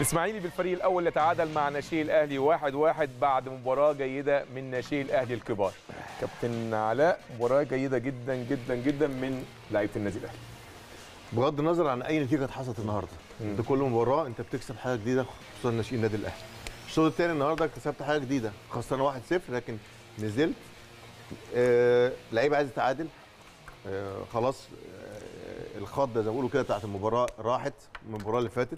الاسماعيلي بالفريق الاول يتعادل مع ناشئ الاهلي واحد واحد بعد مباراه جيده من ناشئ الاهلي الكبار كابتن علاء مباراه جيده جدا جدا جدا من لعيبه النادي الاهلي بغض النظر عن اي نتيجه حصلت النهارده انت كل مباراه انت بتكسب حاجه جديده خصوصا ناشئين النادي الاهلي الشوط الثاني النهارده كسبت حاجه جديده خسرنا 1-0 لكن نزلت آه لعيبه عايز تتعادل آه خلاص آه الخضه زي ما بيقولوا كده بتاعت المباراه راحت من المباراه اللي فاتت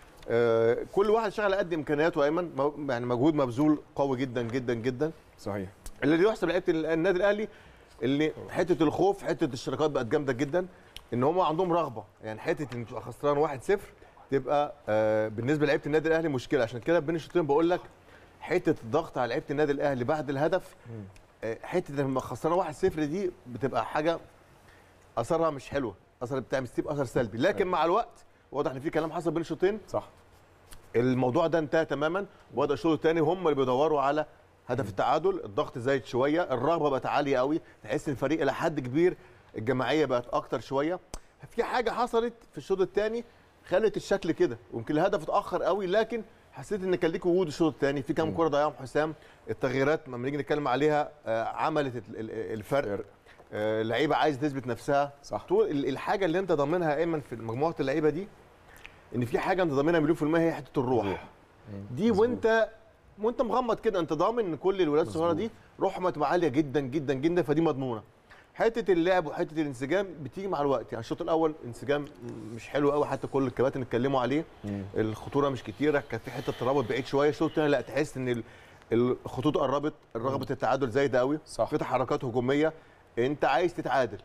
آه كل واحد شغال على قد امكانياته ايمن مو- يعني مجهود مبذول قوي جدا جدا جدا صحيح اللي يحسب لعيبه النادي الاهلي اللي حته الخوف حته الاشتراكات بقت جامده جدا ان هم عندهم رغبه يعني حته ان تبقى خسران 1-0 تبقى آه بالنسبه لعيبه النادي الاهلي مشكله عشان كده بين الشوطين بقول لك حته الضغط على لعيبه النادي الاهلي بعد الهدف آه حته لما خسران 1-0 دي بتبقى حاجه اثرها مش حلوه اثر بتاع بتسيب اثر سلبي لكن مع الوقت واضح ان في كلام حصل بين الشوطين صح الموضوع ده انتهى تماما وبدا الشوط الثاني هم اللي بيدوروا على هدف التعادل الضغط زايد شويه الرغبه بقت عاليه قوي تحس ان الفريق الى حد كبير الجماعيه بقت اكتر شويه في حاجه حصلت في الشوط الثاني خلت الشكل كده ويمكن الهدف اتاخر قوي لكن حسيت ان كان ليك وجود الشوط الثاني في كام كره ضيعهم حسام التغييرات لما نيجي نتكلم عليها آه، عملت ال- ال- الفرق فرق. آه، اللعيبه عايز تثبت نفسها صح. طول ال- الحاجه اللي انت ضامنها ايمن في مجموعه اللعيبه دي ان في حاجه انت ضامنها مليون في الميه هي حته الروح دي وانت وانت مغمض كده انت ضامن ان كل الولاد الصغيره دي روحهم هتبقى عاليه جدا جدا جدا فدي مضمونه حته اللعب وحته الانسجام بتيجي مع الوقت يعني الشوط الاول انسجام مش حلو قوي حتى كل الكباتن اتكلموا عليه الخطوره مش كتيره كان في حته ترابط بعيد شويه الشوط الثاني لا تحس ان ال- الخطوط قربت رغبه التعادل زايده قوي صح. في تحركات هجوميه انت عايز تتعادل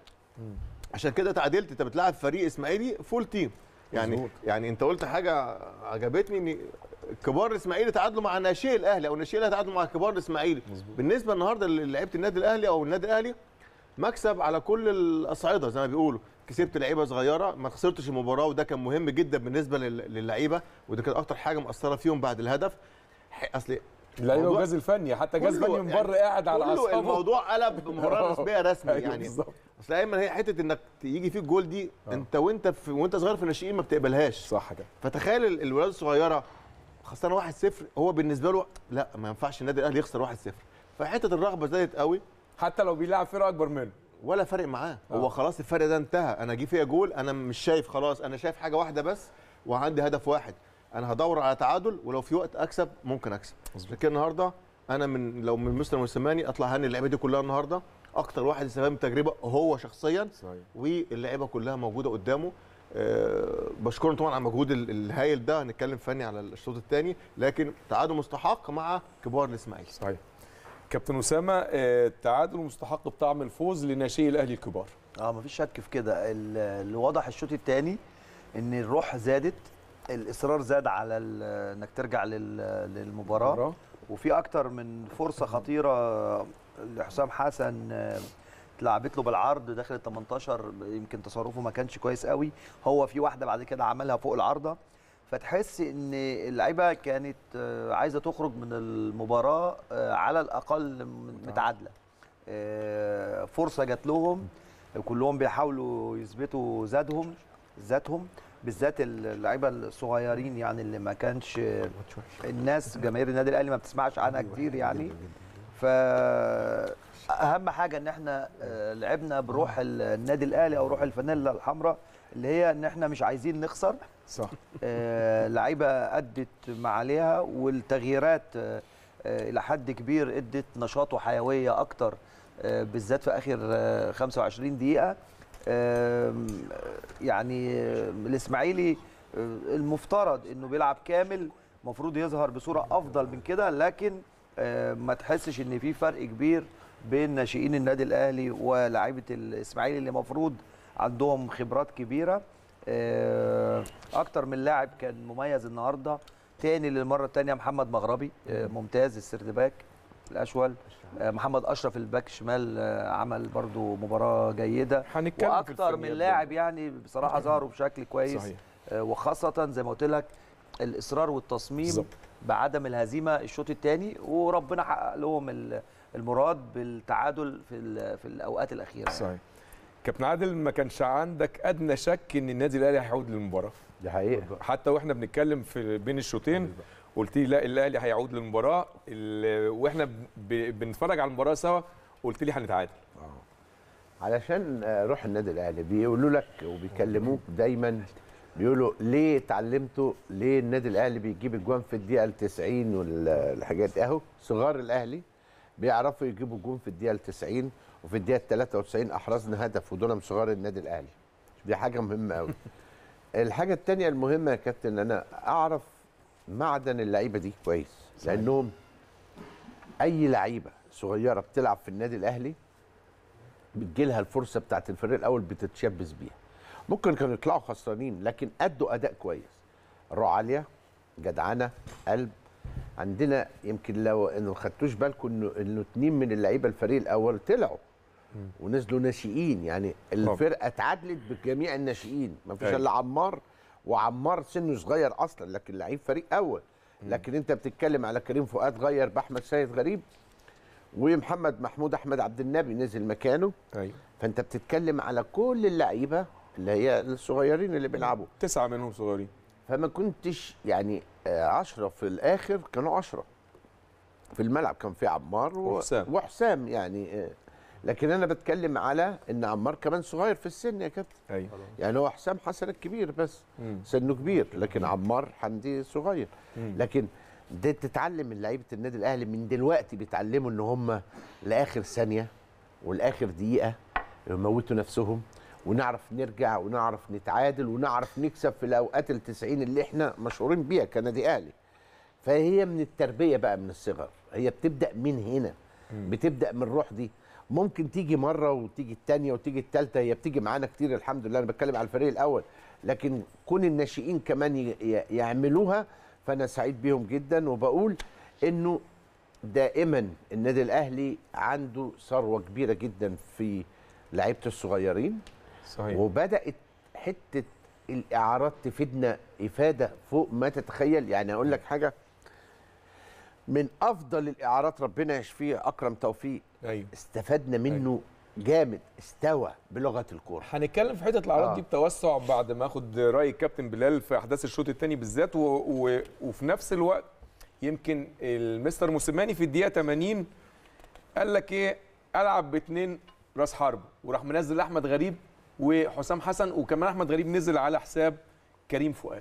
عشان كده تعادلت انت بتلعب فريق اسماعيلي فول تيم يعني مظبوط. يعني انت قلت حاجه عجبتني ان كبار الاسماعيلي تعادلوا مع ناشئ الاهلي او ناشئ الاهلي تعادلوا مع كبار الاسماعيلي بالنسبه النهارده لعيبه النادي الاهلي او النادي الاهلي مكسب على كل الاصعده زي ما بيقولوا كسبت لعيبه صغيره ما خسرتش المباراه وده كان مهم جدا بالنسبه لل- للعيبه وده كانت اكتر حاجه مؤثره فيهم بعد الهدف ح- اصل اللعيبه موضوع- والجهاز الفني حتى جهاز كله فني من يعني بره قاعد على كله اعصابه الموضوع قلب مباراه رسميه رسمي أيوة يعني بالظبط. اصل ايمن هي حته انك يجي فيك جول دي انت وانت في وانت صغير في الناشئين ما بتقبلهاش صح كده فتخيل ال- الولاد الصغيره خسرنا 1-0 هو بالنسبه له لا ما ينفعش النادي الاهلي يخسر 1-0 فحته الرغبه زادت قوي حتى لو بيلعب فرقه اكبر منه ولا فارق معاه آه. هو خلاص الفرق ده انتهى انا جه فيا جول انا مش شايف خلاص انا شايف حاجه واحده بس وعندي هدف واحد انا هدور على تعادل ولو في وقت اكسب ممكن اكسب لكن النهارده انا من لو من مستر موسيماني اطلع هني اللعيبه دي كلها النهارده اكتر واحد استفاد من التجربه هو شخصيا صحيح واللعيبه كلها موجوده قدامه أه بشكرهم طبعا على المجهود ال- الهايل ده هنتكلم فني على الشوط الثاني لكن تعادل مستحق مع كبار الاسماعيلي صحيح كابتن اسامه آه، التعادل مستحق بطعم الفوز لناشئي الاهلي الكبار اه مفيش شك في كده ال- اللي واضح الشوط الثاني ان الروح زادت الاصرار زاد على ال- انك ترجع لل- للمباراه مباراة. وفي اكتر من فرصه خطيره لحسام حسن آه، اتلعبت له بالعرض داخل ال 18 يمكن تصرفه ما كانش كويس قوي هو في واحده بعد كده عملها فوق العارضه فتحس ان اللعيبه كانت آه، عايزه تخرج من المباراه آه، على الاقل م- متعادله آه، فرصه جات لهم كلهم بيحاولوا يثبتوا ذاتهم ذاتهم بالذات اللعيبه الصغيرين يعني اللي ما كانش الناس جماهير النادي الاهلي ما بتسمعش عنها كتير يعني ف اهم حاجه ان احنا آه، لعبنا بروح النادي الاهلي او روح الفانيلا الحمراء اللي هي ان احنا مش عايزين نخسر صح آه، لعيبه ادت ما عليها والتغييرات آه، آه، الى حد كبير ادت نشاط وحيويه اكتر آه، بالذات في اخر آه، 25 دقيقه آم، يعني آه، الاسماعيلي آه، المفترض انه بيلعب كامل المفروض يظهر بصوره افضل من كده لكن آه، ما تحسش ان في فرق كبير بين ناشئين النادي الاهلي ولاعيبه الاسماعيلي اللي المفروض عندهم خبرات كبيره آه، اكتر من لاعب كان مميز النهارده تاني للمره الثانيه محمد مغربي آه، ممتاز السردباك الاشول آه، محمد اشرف الباك شمال آه، عمل برضو مباراه جيده هنتكلم في واكتر من الفنيات لاعب يعني بصراحه ظهروا بشكل كويس صحيح. آه، وخاصه زي ما قلت لك الاصرار والتصميم بالظبط. بعدم الهزيمه الشوط الثاني وربنا حقق لهم ال- المراد بالتعادل في ال- في الاوقات الاخيره يعني. صحيح كابتن عادل ما كانش عندك ادنى شك ان النادي الاهلي هيعود للمباراه دي حقيقه حتى واحنا بنتكلم في بين الشوطين قلت لي لا الاهلي هيعود للمباراه ال- واحنا ب- بنتفرج على المباراه سوا قلت لي هنتعادل علشان آه، روح النادي الاهلي بيقولوا لك وبيكلموك دايما بيقولوا ليه اتعلمتوا ليه النادي الاهلي بيجيب اجوان في الدقيقه ال 90 والحاجات دي اهو صغار الاهلي بيعرفوا يجيبوا جون في الدقيقه ال 90 وفي الدقيقه 93 احرزنا هدف ودول من صغار النادي الاهلي دي حاجه مهمه قوي الحاجه الثانيه المهمه يا كابتن انا اعرف معدن اللعيبه دي كويس لانهم اي لعيبه صغيره بتلعب في النادي الاهلي بتجيلها الفرصه بتاعت الفريق الاول بتتشبث بيها ممكن كانوا يطلعوا خسرانين لكن ادوا اداء كويس روح عاليه جدعنه قلب عندنا يمكن لو انه ما خدتوش بالكم انه انه اتنين من اللعيبه الفريق الاول طلعوا ونزلوا ناشئين يعني الفرقه اتعادلت بجميع الناشئين ما فيش أيوة. الا عمار وعمار سنه صغير اصلا لكن لعيب فريق اول لكن انت بتتكلم على كريم فؤاد غير باحمد سيد غريب ومحمد محمود احمد عبد النبي نزل مكانه ايوه فانت بتتكلم على كل اللعيبه اللي هي الصغيرين اللي بيلعبوا تسعه منهم صغيرين فما كنتش يعني آه، عشرة في الاخر كانوا عشرة في الملعب كان في عمار و- وحسام. وحسام يعني آه، لكن انا بتكلم على ان عمار كمان صغير في السن يا كابتن ايوه يعني هو حسام حسن الكبير بس مم. سنه كبير لكن عمار حمدي صغير مم. لكن ده تتعلم من لعيبه النادي الاهلي من دلوقتي بيتعلموا ان هم لاخر ثانيه ولاخر دقيقه يموتوا نفسهم ونعرف نرجع ونعرف نتعادل ونعرف نكسب في الاوقات التسعين اللي احنا مشهورين بيها كنادي اهلي فهي من التربيه بقى من الصغر هي بتبدا من هنا بتبدا من الروح دي ممكن تيجي مره وتيجي الثانيه وتيجي الثالثه هي بتيجي معانا كتير الحمد لله انا بتكلم على الفريق الاول لكن كون الناشئين كمان ي- ي- يعملوها فانا سعيد بيهم جدا وبقول انه دائما النادي الاهلي عنده ثروه كبيره جدا في لعيبه الصغيرين صحيح وبدات حته الاعارات تفيدنا افاده فوق ما تتخيل يعني اقول لك حاجه من افضل الاعارات ربنا يشفيه اكرم توفيق ايوه استفدنا منه جامد استوى بلغه الكوره هنتكلم في حته الاعراض آه. دي بتوسع بعد ما اخد راي الكابتن بلال في احداث الشوط الثاني بالذات و... و... وفي نفس الوقت يمكن المستر موسيماني في الدقيقه 80 قال لك ايه العب باثنين راس حرب وراح منزل احمد غريب وحسام حسن وكمان احمد غريب نزل على حساب كريم فؤاد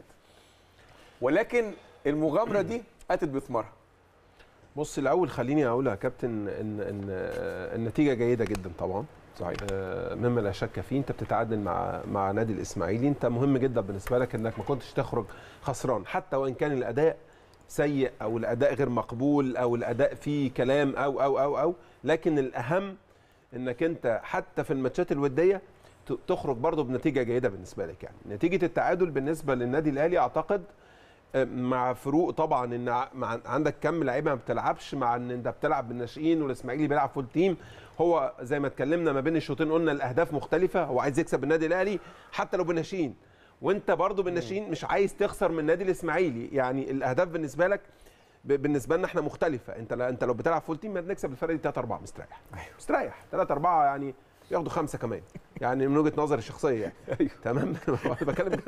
ولكن المغامره دي اتت بثمارها بص الاول خليني اقول يا كابتن ان ان آه، النتيجه جيده جدا طبعا صحيح آه، مما لا شك فيه انت بتتعادل مع مع نادي الاسماعيلي انت مهم جدا بالنسبه لك انك ما كنتش تخرج خسران حتى وان كان الاداء سيء او الاداء غير مقبول او الاداء فيه كلام او او او او لكن الاهم انك انت حتى في الماتشات الوديه ت- تخرج برضه بنتيجه جيده بالنسبه لك يعني نتيجه التعادل بالنسبه للنادي الاهلي اعتقد آه، مع فروق طبعا ان ع- مع عندك كم لعيبه ما بتلعبش مع ان انت بتلعب بالناشئين والاسماعيلي بيلعب فول تيم هو زي ما اتكلمنا ما بين الشوطين قلنا الاهداف مختلفه هو عايز يكسب النادي الاهلي حتى لو بالناشئين وانت برضو بالناشئين مش عايز تخسر من النادي الاسماعيلي يعني الاهداف بالنسبه لك ب- بالنسبه لنا احنا مختلفه انت لا انت لو بتلعب فول تيم نكسب الفرق دي 3 4 مستريح مستريح 3 4 يعني ياخدوا خمسه كمان يعني من وجهه نظري الشخصيه يعني أيوه. تمام بتكلم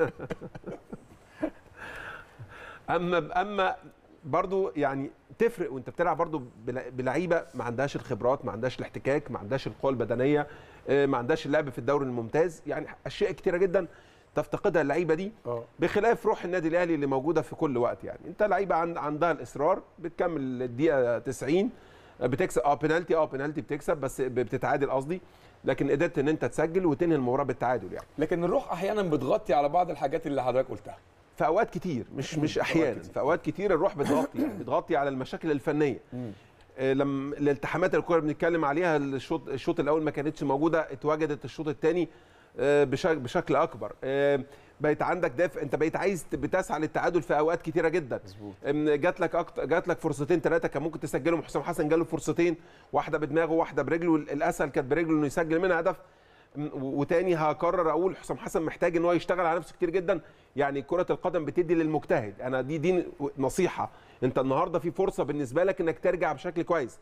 اما اما برضو يعني تفرق وانت بتلعب برضو بلا- بلعيبه ما عندهاش الخبرات ما عندهاش الاحتكاك ما عندهاش القوه البدنيه آه، ما عندهاش اللعب في الدوري الممتاز يعني اشياء كتيره جدا تفتقدها اللعيبه دي اه بخلاف روح النادي الاهلي اللي موجوده في كل وقت يعني انت لعيبه عند عندها الاصرار بتكمل الدقيقه 90 بتكسب اه بينالتي اه بينالتي بتكسب بس بتتعادل قصدي لكن قدرت ان انت تسجل وتنهي المباراه بالتعادل يعني لكن الروح احيانا بتغطي على بعض الحاجات اللي حضرتك قلتها في اوقات كتير مش مش احيانا في اوقات كتير الروح بتغطي يعني بتغطي على المشاكل الفنيه آه، لما الالتحامات اللي كنا بنتكلم عليها الشوط الشوط الاول ما كانتش موجوده اتوجدت الشوط الثاني بشكل بشكل اكبر آه، بقيت عندك دافع انت بقيت عايز ت- بتسعى للتعادل في اوقات كتيره جدا مظبوط أم، جات لك أكتر جات لك فرصتين ثلاثه كان ممكن تسجلهم حسام حسن جاله فرصتين واحده بدماغه واحده برجله الاسهل كانت برجله انه يسجل منها هدف أم، و- وتاني هكرر اقول حسام حسن محتاج ان هو يشتغل على نفسه كتير جدا يعني كره القدم بتدي للمجتهد انا دي دي نصيحه انت النهارده في فرصه بالنسبه لك انك ترجع بشكل كويس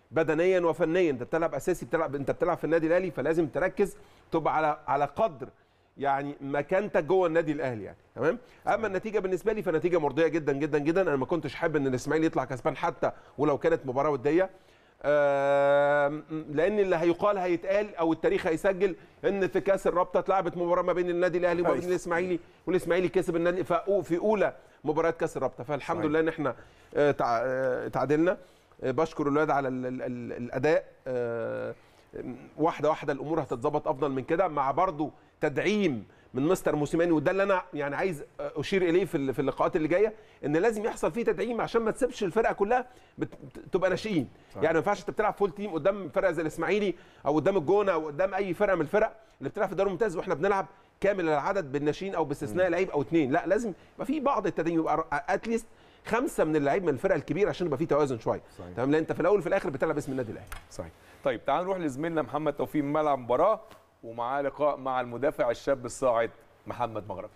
بدنيا وفنيا انت بتلعب اساسي بتلعب انت بتلعب في النادي الاهلي فلازم تركز تبقى على على قدر يعني مكانتك جوه النادي الاهلي يعني تمام اما النتيجه بالنسبه لي فنتيجه مرضيه جدا جدا جدا انا ما كنتش حابب ان الاسماعيلي يطلع كسبان حتى ولو كانت مباراه وديه آم، لان اللي هيقال هيتقال او التاريخ هيسجل ان في كاس الرابطه اتلعبت مباراه ما بين النادي الاهلي وما بين كويس. الاسماعيلي والاسماعيلي كسب النادي فأو- في اولى مباريات كاس الرابطه فالحمد صحيح. لله ان احنا آه، تع- آه، تعادلنا آه، بشكر الولاد على ال ال ال الاداء آه، واحده واحده الامور هتتظبط افضل من كده مع برضو تدعيم من مستر موسيماني وده اللي انا يعني عايز اشير اليه في ال- في اللقاءات اللي جايه ان لازم يحصل فيه تدعيم عشان ما تسيبش الفرقه كلها بت- تبقى ناشئين يعني ما ينفعش انت بتلعب فول تيم قدام فرقه زي الاسماعيلي او قدام الجونه او قدام اي فرقه من الفرق اللي بتلعب في الدوري الممتاز واحنا بنلعب كامل العدد بالناشئين او باستثناء لعيب او اثنين لا لازم يبقى في بعض التدعيم يبقى اتليست خمسه من اللعيب من الفرقه الكبيره عشان يبقى في توازن شويه صحيح. تمام لان انت في الاول وفي الاخر بتلعب اسم النادي الاهلي صحيح طيب تعال نروح لزميلنا محمد توفيق من ملعب المباراه ومعاه لقاء مع المدافع الشاب الصاعد محمد مغربي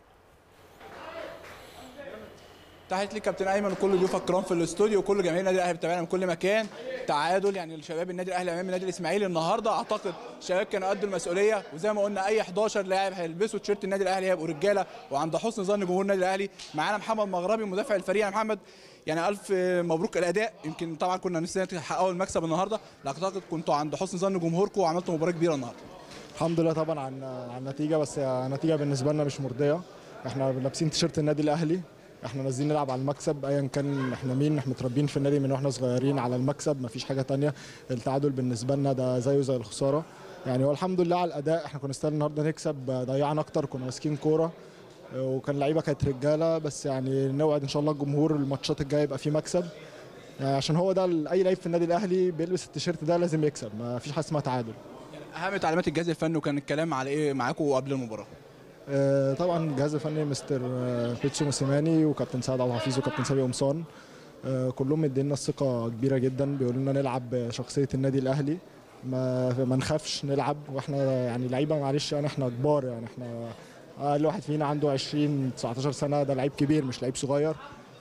تحياتي ليك كابتن ايمن وكل ضيوفك الكرام في الاستوديو وكل جماهير النادي الاهلي بتابعنا من كل مكان تعادل يعني الشباب النادي الاهلي امام النادي الاسماعيلي النهارده اعتقد الشباب كانوا قد المسؤوليه وزي ما قلنا اي 11 لاعب هيلبسوا تيشيرت النادي الاهلي هيبقوا رجاله وعند حسن ظن جمهور النادي الاهلي معانا محمد مغربي مدافع الفريق يا محمد يعني الف مبروك الاداء يمكن طبعا كنا نفسنا تحققوا المكسب النهارده لكن اعتقد كنتوا عند حسن ظن جمهوركم وعملتوا مباراه كبيره النهارده الحمد لله طبعا عن عن النتيجه بس النتيجه بالنسبه لنا مش مرضيه احنا لابسين تيشيرت النادي الاهلي احنا نازلين نلعب على المكسب ايا كان احنا مين احنا متربيين في النادي من واحنا صغيرين على المكسب مفيش حاجه تانية التعادل بالنسبه لنا ده زيه زي الخساره يعني هو الحمد لله على الاداء احنا كنا نستاهل النهارده نكسب ضيعنا اكتر كنا ماسكين كوره وكان اللعيبه كانت رجاله بس يعني نوعد ان شاء الله الجمهور الماتشات الجايه يبقى فيه مكسب يعني عشان هو ده ال- اي لعيب في النادي الاهلي بيلبس التيشيرت ده لازم يكسب ما فيش حاجه اسمها تعادل اهم تعليمات الجهاز الفني وكان الكلام على ايه معاكم قبل المباراه آه، طبعا الجهاز الفني مستر آه، بيتسو موسيماني وكابتن سعد عبد الحفيظ وكابتن سامي قمصان آه، كلهم مدينا الثقه كبيره جدا بيقولوا لنا نلعب بشخصيه النادي الاهلي ما ما نخافش نلعب واحنا يعني لعيبه معلش يعني احنا كبار يعني احنا اقل واحد فينا عنده 20 19 سنه ده لعيب كبير مش لعيب صغير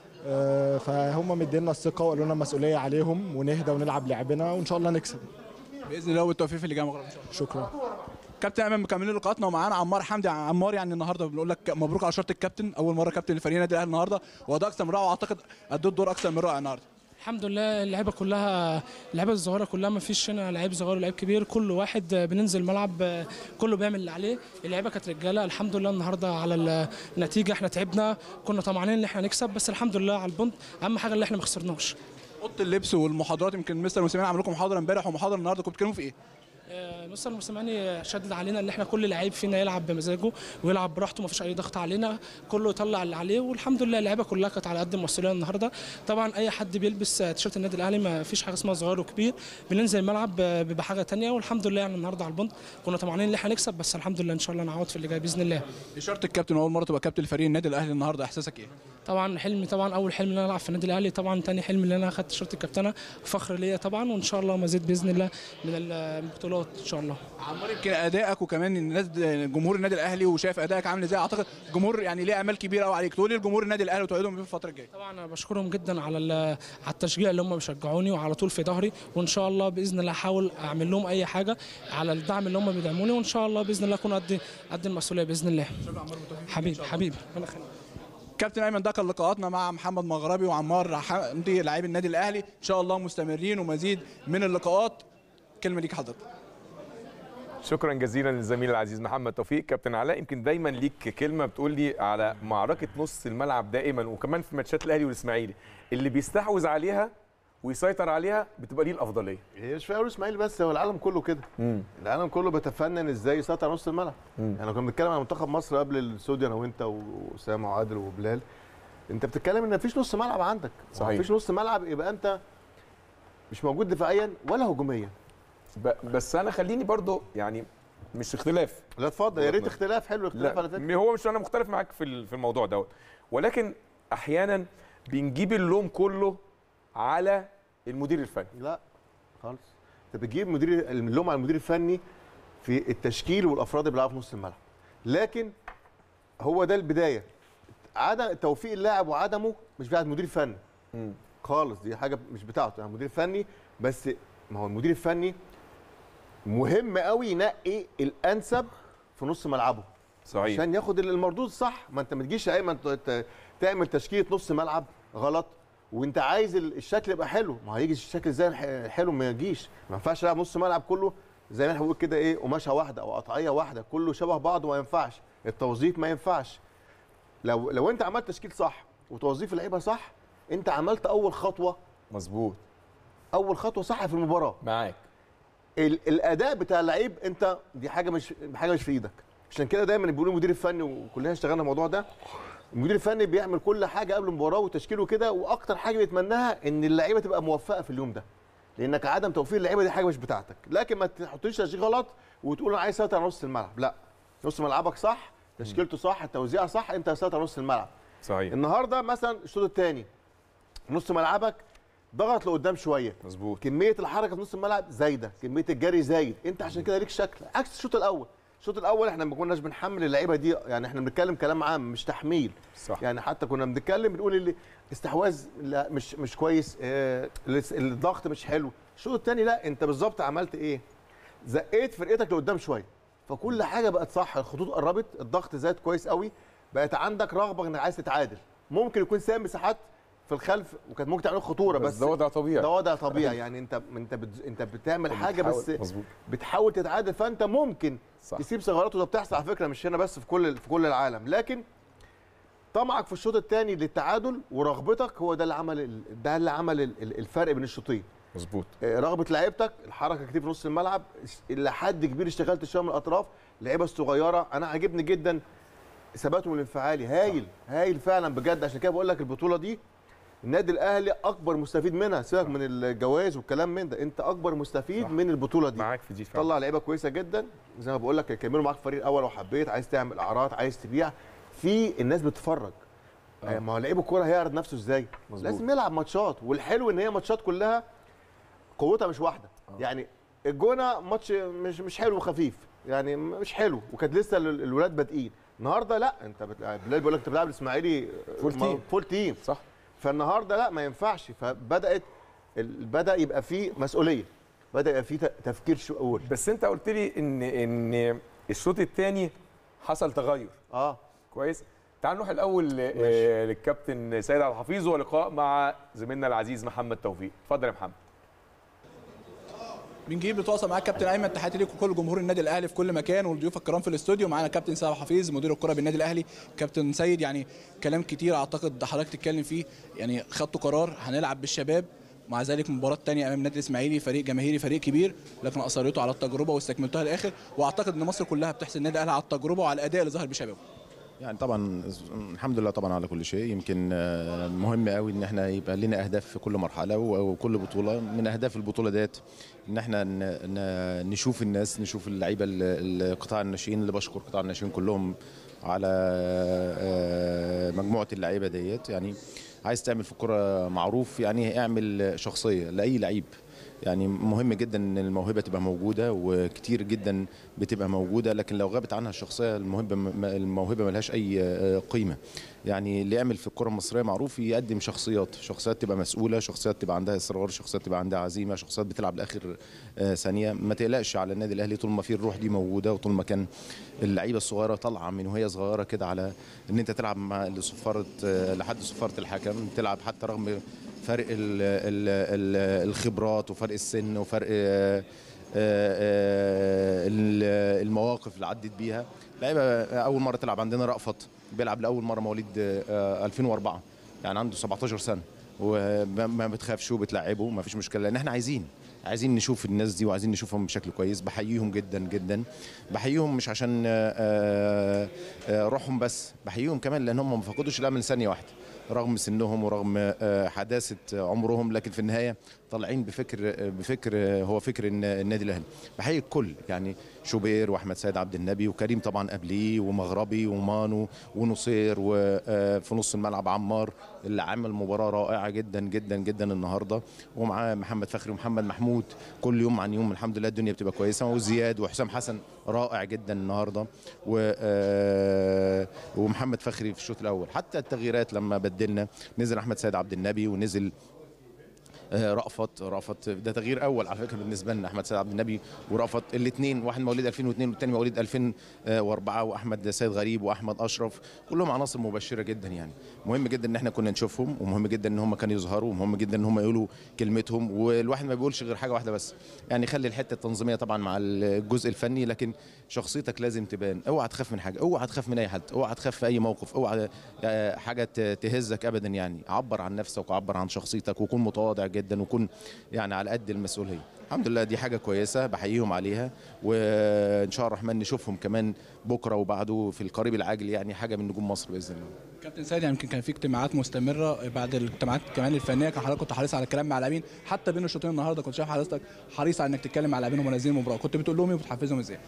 آه، فهم مدينا الثقه وقالوا لنا المسؤوليه عليهم ونهدى ونلعب لعبنا وان شاء الله نكسب باذن الله والتوفيق في اللي جاي مغرب ان شاء الله شكرا كابتن امام مكملين لقاءاتنا ومعانا عمار حمدي عمار يعني النهارده بنقول لك مبروك على شرط الكابتن اول مره كابتن لفريق النادي الاهلي النهارده وده اكثر من رائع واعتقد ادوا الدور اكثر من رائع النهارده الحمد لله اللعيبه كلها اللعيبه الصغيره كلها ما فيش هنا لعيب صغير ولعيب كبير كل واحد بننزل الملعب كله بيعمل اللي عليه اللعيبه كانت رجاله الحمد لله النهارده على النتيجه احنا تعبنا كنا طمعانين ان احنا نكسب بس الحمد لله على البونت اهم حاجه اللي احنا ما خسرناش اوضه اللبس والمحاضرات يمكن مستر موسيماني عمل لكم محاضره امبارح ومحاضره النهارده كنتوا بتتكلموا في ايه؟ آه، مستر موسيماني شدد علينا ان احنا كل لعيب فينا يلعب بمزاجه ويلعب براحته ما فيش اي ضغط علينا كله يطلع اللي عليه والحمد لله اللعيبه كلها كانت على قد المسؤوليه النهارده طبعا اي حد بيلبس آه، تيشيرت النادي الاهلي ما فيش حاجه اسمها صغير وكبير بننزل الملعب آه، بيبقى حاجه تانية والحمد لله يعني النهارده على البونت كنا طمعانين ان احنا نكسب بس الحمد لله ان شاء الله نعوض في اللي جاي باذن الله شرط الكابتن اول مره تبقى كابتن لفريق النادي الاهلي النهارده احساسك ايه؟ طبعا حلمي طبعا اول حلم ان انا العب في النادي الاهلي طبعا تاني حلم ان انا اخدت تيشيرت الكابتنه فخر ليا طبعا وان شاء الله مزيد باذن الله من البطولات ان شاء الله عمار يمكن ادائك وكمان الناس جمهور النادي الاهلي وشايف ادائك عامل ازاي اعتقد الجمهور يعني ليه امال كبيره قوي عليك تقول لجمهور النادي الاهلي وتوعدهم بيه في الفتره الجايه طبعا انا بشكرهم جدا على ال- على التشجيع اللي هم بيشجعوني وعلى طول في ظهري وان شاء الله باذن الله احاول اعمل لهم اي حاجه على الدعم اللي هم بيدعموني وان شاء الله باذن الله اكون قد قد المسؤوليه باذن الله حبيبي حبيبي ربنا يخليك كابتن ايمن ده كان لقاءاتنا مع محمد مغربي وعمار حمدي لاعبي النادي الاهلي ان شاء الله مستمرين ومزيد من اللقاءات كلمه ليك حضرتك شكرا جزيلا للزميل العزيز محمد توفيق كابتن علاء يمكن دايما ليك كلمه بتقول لي على معركه نص الملعب دائما وكمان في ماتشات الاهلي والاسماعيلي اللي بيستحوذ عليها ويسيطر عليها بتبقى ليه الافضليه هي مش في اول اسماعيل بس هو العالم كله كده العالم كله بيتفنن ازاي يسيطر على نص الملعب احنا كنا بنتكلم عن منتخب مصر قبل الاستوديو انا وانت واسامه وعادل وبلال انت بتتكلم ان مفيش نص ملعب عندك صحيح. مفيش نص ملعب يبقى انت مش موجود دفاعيا ولا هجوميا ب- بس انا خليني برضو يعني مش اختلاف لا اتفضل يا ريت لا. اختلاف حلو اختلاف على فكره لا هو مش انا مختلف معاك في ال- في الموضوع دوت ولكن احيانا بنجيب اللوم كله على المدير الفني لا خالص انت بتجيب مدير اللوم على المدير الفني في التشكيل والافراد اللي بيلعبوا في نص الملعب لكن هو ده البدايه عدم توفيق اللاعب وعدمه مش بتاعت المدير الفني خالص دي حاجه مش بتاعته يعني المدير الفني بس ما هو المدير الفني مهم قوي ينقي الانسب في نص ملعبه صحيح عشان ياخد المردود الصح ما انت ما تجيش يا ايمن ت- ت- تعمل تشكيله نص ملعب غلط وانت عايز ال- الشكل يبقى حلو ما هيجي الشكل ازاي الح- حلو ما يجيش ما ينفعش العب نص ملعب كله زي ما احنا بنقول كده ايه قماشه واحده او قطعيه واحده كله شبه بعض وما ينفعش التوظيف ما ينفعش لو لو انت عملت تشكيل صح وتوظيف اللعيبه صح انت عملت اول خطوه مظبوط اول خطوه صح في المباراه معاك ال- الاداء بتاع اللعيب انت دي حاجه مش حاجه مش في ايدك عشان كده دايما بيقولوا المدير الفني وكلنا اشتغلنا الموضوع ده المدير الفني بيعمل كل حاجه قبل المباراه وتشكيله كده واكتر حاجه بيتمناها ان اللعيبه تبقى موفقه في اليوم ده لانك عدم توفير اللعيبه دي حاجه مش بتاعتك لكن ما تحطليش تشكيل غلط وتقول انا عايز اسيطر على نص الملعب لا نص ملعبك صح تشكيلته صح التوزيع صح انت هتسيطر على نص الملعب صحيح النهارده مثلا الشوط الثاني نص ملعبك ضغط لقدام شويه مظبوط كميه الحركه في نص الملعب زايده كميه الجري زايد انت عشان كده ليك شكل عكس الشوط الاول الشوط الاول احنا ما كناش بنحمل اللعيبه دي يعني احنا بنتكلم كلام عام مش تحميل صح يعني حتى كنا بنتكلم بنقول اللي استحواذ لا مش مش كويس اه الاس- الضغط مش حلو الشوط الثاني لا انت بالظبط عملت ايه زقيت فرقتك لقدام شويه فكل حاجه بقت صح الخطوط قربت الضغط زاد كويس قوي بقت عندك رغبه انك عايز تتعادل ممكن يكون سايب مساحات في الخلف وكانت ممكن تعمل خطوره بس بس ده وضع طبيعي ده وضع طبيعي يعني انت انت بت... انت بتعمل حاجه بس مظبوط بتحاول تتعادل فانت ممكن صح تسيب ثغرات وده بتحصل على فكره مش هنا بس في كل في كل العالم لكن طمعك في الشوط الثاني للتعادل ورغبتك هو ده اللي عمل ال- ده اللي عمل ال- ال- الفرق بين الشوطين مظبوط آه، رغبه لعيبتك الحركه كتير في نص الملعب لحد كبير اشتغلت شويه من الاطراف اللعيبه الصغيره انا عاجبني جدا ثباتهم الانفعالي هايل هايل فعلا بجد عشان كده بقول لك البطوله دي النادي الاهلي اكبر مستفيد منها سيبك من الجوائز والكلام من ده انت اكبر مستفيد صح. من البطوله دي معاك في دي فعلا طلع لعيبه كويسه جدا زي ما بقول لك كملوا معاك الفريق الاول لو حبيت عايز تعمل اعراض عايز تبيع في الناس بتتفرج آه. ما هو لعيب الكوره هيعرض نفسه ازاي مظبوط. لازم يلعب ماتشات والحلو ان هي ماتشات كلها قوتها مش واحده يعني الجونه ماتش مش مش حلو وخفيف يعني مش حلو وكانت لسه ال- الولاد بادئين النهارده لا انت بتلعب بلال بيقول لك انت بتلعب الاسماعيلي فول ما- تيم. فول تيم صح فالنهارده لا ما ينفعش فبدات ال- بدا يبقى فيه مسؤوليه بدا يبقى فيه ت- تفكير شعور بس انت قلت لي ان ان الشوط الثاني حصل تغير اه كويس تعال نروح الاول آه، للكابتن سيد عبد الحفيظ ولقاء مع زميلنا العزيز محمد توفيق اتفضل يا محمد بنجيب بتواصل معاك كابتن ايمن تحياتي ليك وكل جمهور النادي الاهلي في كل مكان والضيوف الكرام في الاستوديو معانا كابتن سامح حفيظ مدير الكره بالنادي الاهلي كابتن سيد يعني كلام كتير اعتقد حضرتك تتكلم فيه يعني خدتوا قرار هنلعب بالشباب مع ذلك مباراة تانية أمام النادي الإسماعيلي فريق جماهيري فريق كبير لكن أصريتوا على التجربة واستكملتوها للآخر وأعتقد إن مصر كلها بتحسن النادي الأهلي على التجربة وعلى الأداء اللي ظهر بشبابه يعني طبعا الحمد لله طبعا على كل شيء يمكن آه، مهم قوي ان احنا يبقى لنا اهداف في كل مرحله و- وكل بطوله من اهداف البطوله ديت ان احنا ن- ن- نشوف الناس نشوف اللعيبه ال- القطاع الناشئين اللي بشكر قطاع الناشئين كلهم على آه، مجموعه اللعيبه ديت يعني عايز تعمل في الكره معروف يعني اعمل شخصيه لاي لعيب يعني مهم جدا ان الموهبه تبقى موجوده وكتير جدا بتبقى موجوده لكن لو غابت عنها الشخصيه الموهبه الموهبه ملهاش اي آه، قيمه يعني اللي يعمل في الكره المصريه معروف يقدم شخصيات شخصيات تبقى مسؤوله شخصيات تبقى عندها اصرار شخصيات تبقى عندها عزيمه شخصيات بتلعب لاخر آه، ثانيه ما تقلقش على النادي الاهلي طول ما في الروح دي موجوده وطول ما كان اللعيبه الصغيره طالعه من وهي صغيره كده على ان انت تلعب مع لصفاره آه، لحد صفاره الحكم تلعب حتى رغم فرق ال ال ال الخبرات وفرق السن وفرق آه، آه، ال- المواقف اللي عدت بيها لعيبه اول مره تلعب عندنا رأفت بيلعب لاول مره مواليد آه، 2004 يعني عنده 17 سنه وما ما بتخافش وبتلعبه ما فيش مشكله لان احنا عايزين عايزين نشوف الناس دي وعايزين نشوفهم بشكل كويس بحييهم جدا جدا بحييهم مش عشان آه، آه، روحهم بس بحييهم كمان لان هم ما فقدوش الامل ثانيه واحده رغم سنهم ورغم آه، حداثه عمرهم لكن في النهايه طالعين بفكر بفكر هو فكر الن- النادي الاهلي بحيي الكل يعني شوبير واحمد سيد عبد النبي وكريم طبعا قبليه ومغربي ومانو ونصير وفي نص الملعب عمار اللي عمل مباراه رائعه جدا جدا جدا النهارده ومعاه محمد فخري ومحمد محمود كل يوم عن يوم الحمد لله الدنيا بتبقى كويسه وزياد وحسام حسن رائع جدا النهارده و آه، ومحمد فخري في الشوط الاول حتى التغييرات لما بدلنا نزل احمد سيد عبد النبي ونزل آه، رأفت رأفت ده تغيير اول على فكره بالنسبه لنا احمد سيد عبد النبي ورأفت الاثنين واحد مواليد 2002 والثاني مواليد 2004 واحمد سيد غريب واحمد اشرف كلهم عناصر مبشره جدا يعني مهم جدا ان احنا كنا نشوفهم ومهم جدا ان هم كانوا يظهروا ومهم جدا ان هم يقولوا كلمتهم والواحد ما بيقولش غير حاجه واحده بس يعني خلي الحته التنظيميه طبعا مع الجزء الفني لكن شخصيتك لازم تبان اوعى تخاف من حاجه اوعى تخاف من اي حد اوعى تخاف في اي موقف اوعى آه، حاجه ت- تهزك ابدا يعني عبر عن نفسك وعبر عن شخصيتك وكن متواضع جدا وكن يعني على قد المسؤوليه الحمد لله دي حاجه كويسه بحييهم عليها وان شاء الله الرحمن نشوفهم كمان بكره وبعده في القريب العاجل يعني حاجه من نجوم مصر باذن الله كابتن سيد يعني يمكن كان في اجتماعات مستمره بعد الاجتماعات كمان الفنيه كان حضرتك كنت حريص على الكلام مع اللاعبين حتى بين الشوطين النهارده كنت شايف حضرتك حريص على انك تتكلم مع اللاعبين وهم نازلين المباراه كنت بتقول لهم ايه وبتحفزهم ازاي؟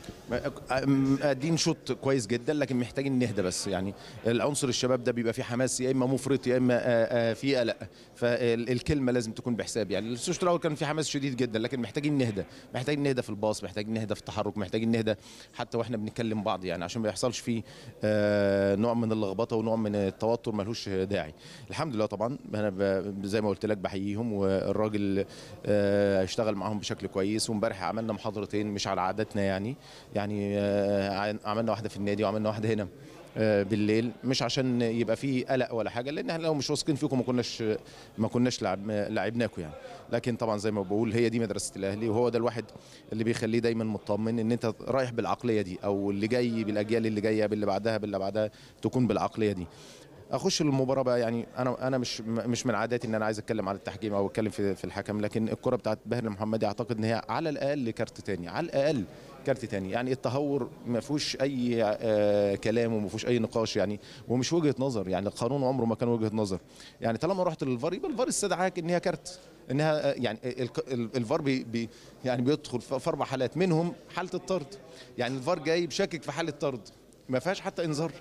قاعدين شوط كويس جدا لكن محتاجين نهدى بس يعني العنصر الشباب ده بيبقى فيه حماس يا اما مفرط يا اما آه، آه، فيه قلق فالكلمه لازم تكون بحساب يعني الشوط الاول كان فيه حماس شديد جدا لكن محتاجين نهدى محتاجين نهدى في الباص محتاجين نهدى في التحرك محتاجين نهدى حتى واحنا بنتكلم بعض يعني عشان ما يحصلش فيه آه، نوع من اللخبطه ونوع من التوتر ملوش داعي الحمد لله طبعا انا ب- زي ما قلت لك بحييهم والراجل آه، اشتغل معاهم بشكل كويس وامبارح عملنا محاضرتين مش على عاداتنا يعني يعني آه، عملنا واحده في النادي وعملنا واحده هنا آه، بالليل مش عشان يبقى فيه قلق ولا حاجه لان احنا لو مش واثقين فيكم ما كناش ما كناش لعب لعبناكم يعني لكن طبعا زي ما بقول هي دي مدرسه الاهلي وهو ده الواحد اللي بيخليه دايما مطمن ان انت رايح بالعقليه دي او اللي جاي بالاجيال اللي جايه باللي بعدها باللي بعدها تكون بالعقليه دي اخش المباراه بقى يعني انا انا مش مش من عاداتي ان انا عايز اتكلم على التحكيم او اتكلم في في الحكم لكن الكره بتاعت باهر المحمدي اعتقد ان هي على الاقل كارت تاني على الاقل كارت تاني يعني التهور ما فيهوش اي آه كلام وما فيهوش اي نقاش يعني ومش وجهه نظر يعني القانون عمره ما كان وجهه نظر يعني طالما رحت للفار يبقى الفار استدعاك ان هي كارت انها آه، يعني ال- ال- الفار بي بي يعني بيدخل في في اربع حالات منهم حاله الطرد يعني الفار جاي بشكك في حاله طرد ما فيهاش حتى انذار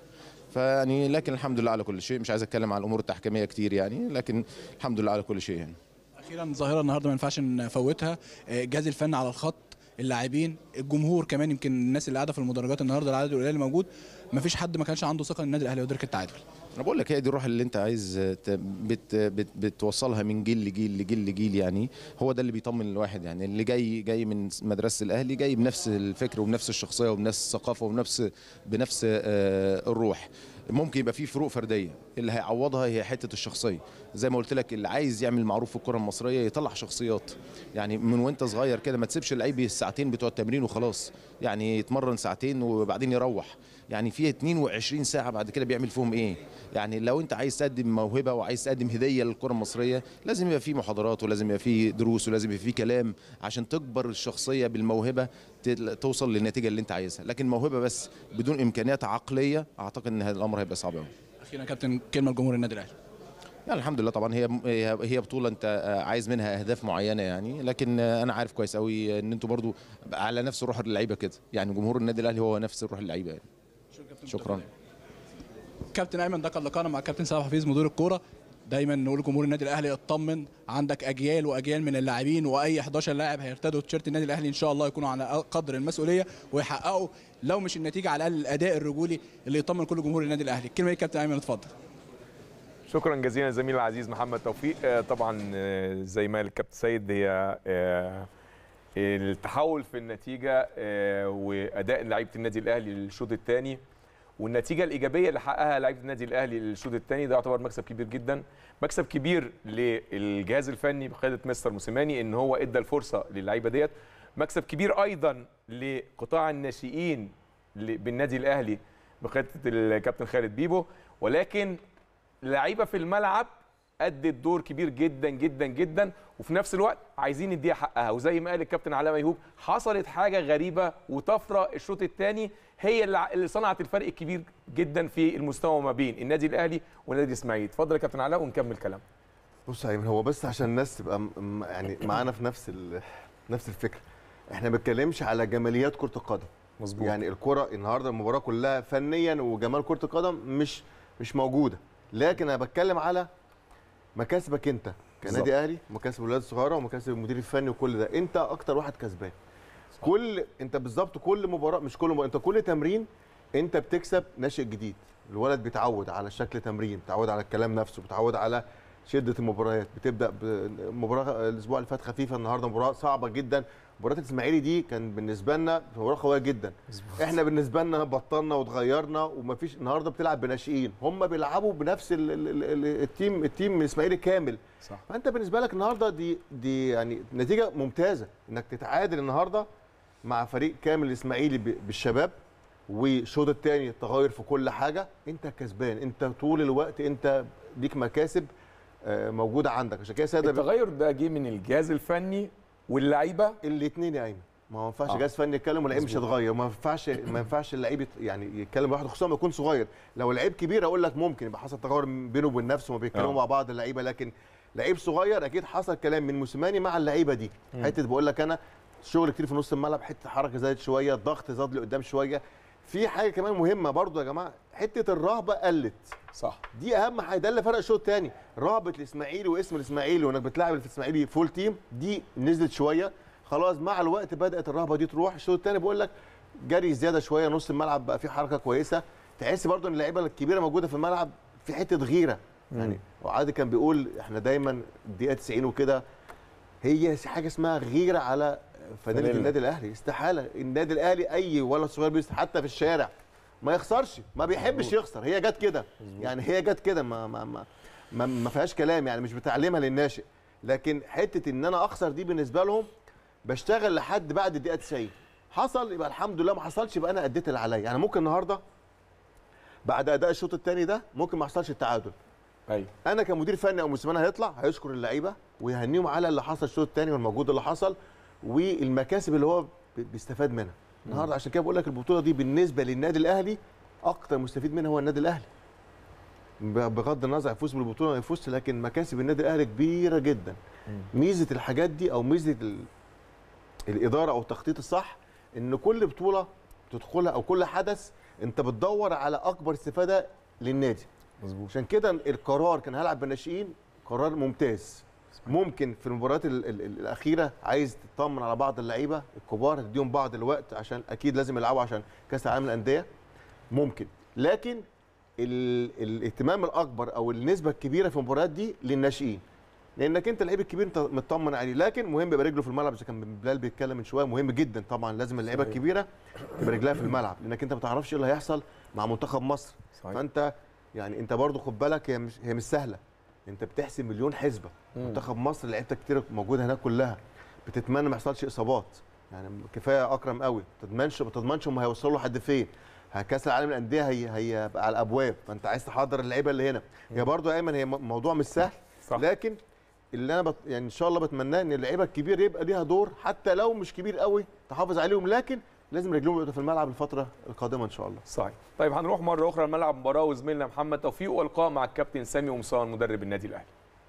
فيعني لكن الحمد لله على كل شيء مش عايز اتكلم عن الامور التحكيميه كتير يعني لكن الحمد لله على كل شيء يعني اخيرا ظاهره النهارده ما ينفعش نفوتها آه، الجهاز الفني على الخط اللاعبين الجمهور كمان يمكن الناس اللي قاعده في المدرجات النهارده العدد القليل اللي موجود ما فيش حد ما كانش عنده ثقه ان النادي الاهلي يدرك التعادل انا بقول لك هي دي الروح اللي انت عايز ت- بت بت بتوصلها من جيل لجيل لجيل لجيل يعني هو ده اللي بيطمن الواحد يعني اللي جاي جاي من مدرسه الاهلي جاي بنفس الفكر وبنفس الشخصيه وبنفس الثقافه وبنفس بنفس آه، الروح ممكن يبقى في فروق فرديه اللي هيعوضها هي حته الشخصيه زي ما قلت لك اللي عايز يعمل معروف في الكره المصريه يطلع شخصيات يعني من وانت صغير كده ما تسيبش اللعيب الساعتين بتوع التمرين وخلاص يعني يتمرن ساعتين وبعدين يروح يعني في 22 ساعه بعد كده بيعمل فيهم ايه يعني لو انت عايز تقدم موهبه وعايز تقدم هديه للكره المصريه لازم يبقى في محاضرات ولازم يبقى في دروس ولازم يبقى في كلام عشان تكبر الشخصيه بالموهبه تل- توصل للنتيجه اللي انت عايزها لكن موهبه بس بدون امكانيات عقليه اعتقد ان هذا الامر هيبقى صعب قوي اخيرا يا كابتن كلمه لجمهور النادي الاهلي يعني الحمد لله طبعا هي هي هي بطوله انت آه، عايز منها اهداف معينه يعني لكن آه، انا عارف كويس قوي ان انتوا برضو على نفس روح اللعيبه كده يعني جمهور النادي الاهلي هو نفس روح اللعيبه يعني شكرا كابتن ايمن ده كان لقاءنا مع كابتن سامح حفيظ مدير الكوره دايما نقول لجمهور النادي الاهلي اطمن عندك اجيال واجيال من اللاعبين واي 11 لاعب هيرتدوا تيشيرت النادي الاهلي ان شاء الله يكونوا على قدر المسؤوليه ويحققوا لو مش النتيجه على الاقل الاداء الرجولي اللي يطمن كل جمهور النادي الاهلي الكلمه دي كابتن ايمن اتفضل شكرا جزيلا زميلي العزيز محمد توفيق آه، طبعا آه، زي ما قال الكابتن سيد هي آه، التحول في النتيجه آه، واداء لعيبه النادي الاهلي للشوط الثاني والنتيجه الايجابيه اللي حققها لعيبه النادي الاهلي للشوط الثاني ده يعتبر مكسب كبير جدا مكسب كبير للجهاز الفني بقياده مستر موسيماني ان هو ادى الفرصه للعيبه ديت مكسب كبير ايضا لقطاع الناشئين ل- بالنادي الاهلي بقياده الكابتن خالد بيبو ولكن لعيبه في الملعب ادت دور كبير جدا جدا جدا وفي نفس الوقت عايزين نديها حقها وزي ما قال الكابتن علاء ميهوب حصلت حاجه غريبه وطفره الشوط الثاني هي اللي ع- اللي صنعت الفرق الكبير جدا في المستوى ما بين النادي الاهلي والنادي الاسماعيلي اتفضل يا كابتن علاء ونكمل كلام بص يا ايمن هو بس عشان الناس تبقى م- م- يعني معانا في نفس ال- نفس الفكره احنا ما بنتكلمش على جماليات كره القدم مظبوط يعني الكره النهارده المباراه كلها فنيا وجمال كره القدم مش مش موجوده لكن انا بتكلم على مكاسبك انت بالظبط. كنادي اهلي مكاسب الولاد الصغيره ومكاسب المدير الفني وكل ده انت اكتر واحد كسبان كل انت بالظبط كل مباراه مش كل مباراه انت كل تمرين انت بتكسب ناشئ جديد الولد بيتعود على شكل تمرين بيتعود على الكلام نفسه بيتعود على شده المباريات بتبدا بمباراه الاسبوع اللي فات خفيفه النهارده مباراه صعبه جدا مباراه الاسماعيلي دي كان بالنسبه لنا مباراه قويه جدا احنا بالنسبه لنا بطلنا واتغيرنا ومفيش النهارده بتلعب بناشئين هم بيلعبوا بنفس ال ال ال التيم التيم الاسماعيلي كامل صح. فانت بالنسبه لك النهارده دي دي يعني نتيجه ممتازه انك تتعادل النهارده مع فريق كامل الاسماعيلي ب- بالشباب والشوط الثاني التغير في كل حاجه انت كسبان انت طول الوقت انت ليك مكاسب آه، موجوده عندك عشان كده ساده التغير ده جه من الجهاز الفني واللعيبه الاثنين يا ايمن ما هو ما ينفعش آه. جهاز فني يتكلم واللعيب مش مظبوط. هيتغير ما ينفعش ما ينفعش اللعيب يت- يعني يتكلم لوحده خصوصا لما يكون صغير لو لعيب كبير اقول لك ممكن يبقى حصل تغير بينه وبين نفسه وما بيتكلموا آه. مع بعض اللعيبه لكن لعيب صغير اكيد حصل كلام من موسيماني مع اللعيبه دي حته بقول لك انا شغل كتير في نص الملعب حته حركه زادت شويه الضغط زاد لقدام شويه في حاجه كمان مهمه برضو يا جماعه حته الرهبه قلت صح دي اهم حاجه ده اللي فرق الشوط الثاني رهبه الاسماعيلي واسم الاسماعيلي وانك بتلعب في الاسماعيلي فول تيم دي نزلت شويه خلاص مع الوقت بدات الرهبه دي تروح الشوط الثاني بقول لك جري زياده شويه نص الملعب بقى فيه حركه كويسه تحس برضو ان اللعيبه الكبيره موجوده في الملعب في حته غيره يعني وعادي كان بيقول احنا دايما الدقيقه 90 وكده هي حاجه اسمها غيره على فانيله فانيلا. النادي الاهلي استحاله النادي الاهلي اي ولد صغير بيست حتى في الشارع ما يخسرش ما بيحبش يخسر هي جت كده يعني هي جت كده ما ما ما ما, ما فيهاش كلام يعني مش بتعلمها للناشئ لكن حته ان انا اخسر دي بالنسبه لهم بشتغل لحد بعد الدقيقه 90 حصل يبقى الحمد لله ما حصلش يبقى انا اديت اللي عليا يعني ممكن النهارده بعد اداء الشوط الثاني ده ممكن ما يحصلش التعادل ايوه انا كمدير فني او موسيماني هيطلع هيشكر اللعيبه ويهنيهم على اللي حصل الشوط الثاني والمجهود اللي حصل والمكاسب اللي هو بي- بيستفاد منها النهارده عشان كده بقول لك البطوله دي بالنسبه للنادي الاهلي اكتر مستفيد منها هو النادي الاهلي ب- بغض النظر يفوز بالبطوله ما يفوزش لكن مكاسب النادي الاهلي كبيره جدا ميزه الحاجات دي او ميزه ال- الاداره او التخطيط الصح ان كل بطوله تدخلها او كل حدث انت بتدور على اكبر استفاده للنادي مظبوط عشان كده القرار كان هلعب بالناشئين قرار ممتاز ممكن في المباريات ال ال ال الاخيره عايز تطمن على بعض اللعيبه الكبار تديهم بعض الوقت عشان اكيد لازم يلعبوا عشان كاس العالم للانديه ممكن لكن ال الاهتمام الاكبر او النسبه الكبيره في المباريات دي للناشئين لانك انت اللعيب الكبير انت مطمن عليه لكن مهم يبقى رجله في الملعب زي كان بلال بيتكلم من شويه مهم جدا طبعا لازم اللعيبه صحيح. الكبيره تبقى رجلها في الملعب لانك انت ما تعرفش ايه اللي هيحصل مع منتخب مصر صحيح. فانت يعني انت برضو خد بالك هي مش هي مش سهله انت بتحسب مليون حسبه منتخب مصر لعيبتك كتير موجوده هناك كلها بتتمنى ما يحصلش اصابات يعني كفايه اكرم قوي ما تضمنش ما تضمنش هم هيوصلوا لحد فين كاس العالم للانديه هي هيبقى على الابواب فانت عايز تحضر اللعيبه اللي هنا هي برضو يا ايمن هي م- موضوع مش سهل صح. لكن اللي انا بت... يعني ان شاء الله بتمناه ان اللعيبه الكبير يبقى ليها دور حتى لو مش كبير قوي تحافظ عليهم لكن لازم رجلهم يبقوا في الملعب الفتره القادمه ان شاء الله صحيح طيب هنروح مره اخرى لملعب مباراه وزميلنا محمد توفيق والقاء مع الكابتن سامي قمصان مدرب النادي الاهلي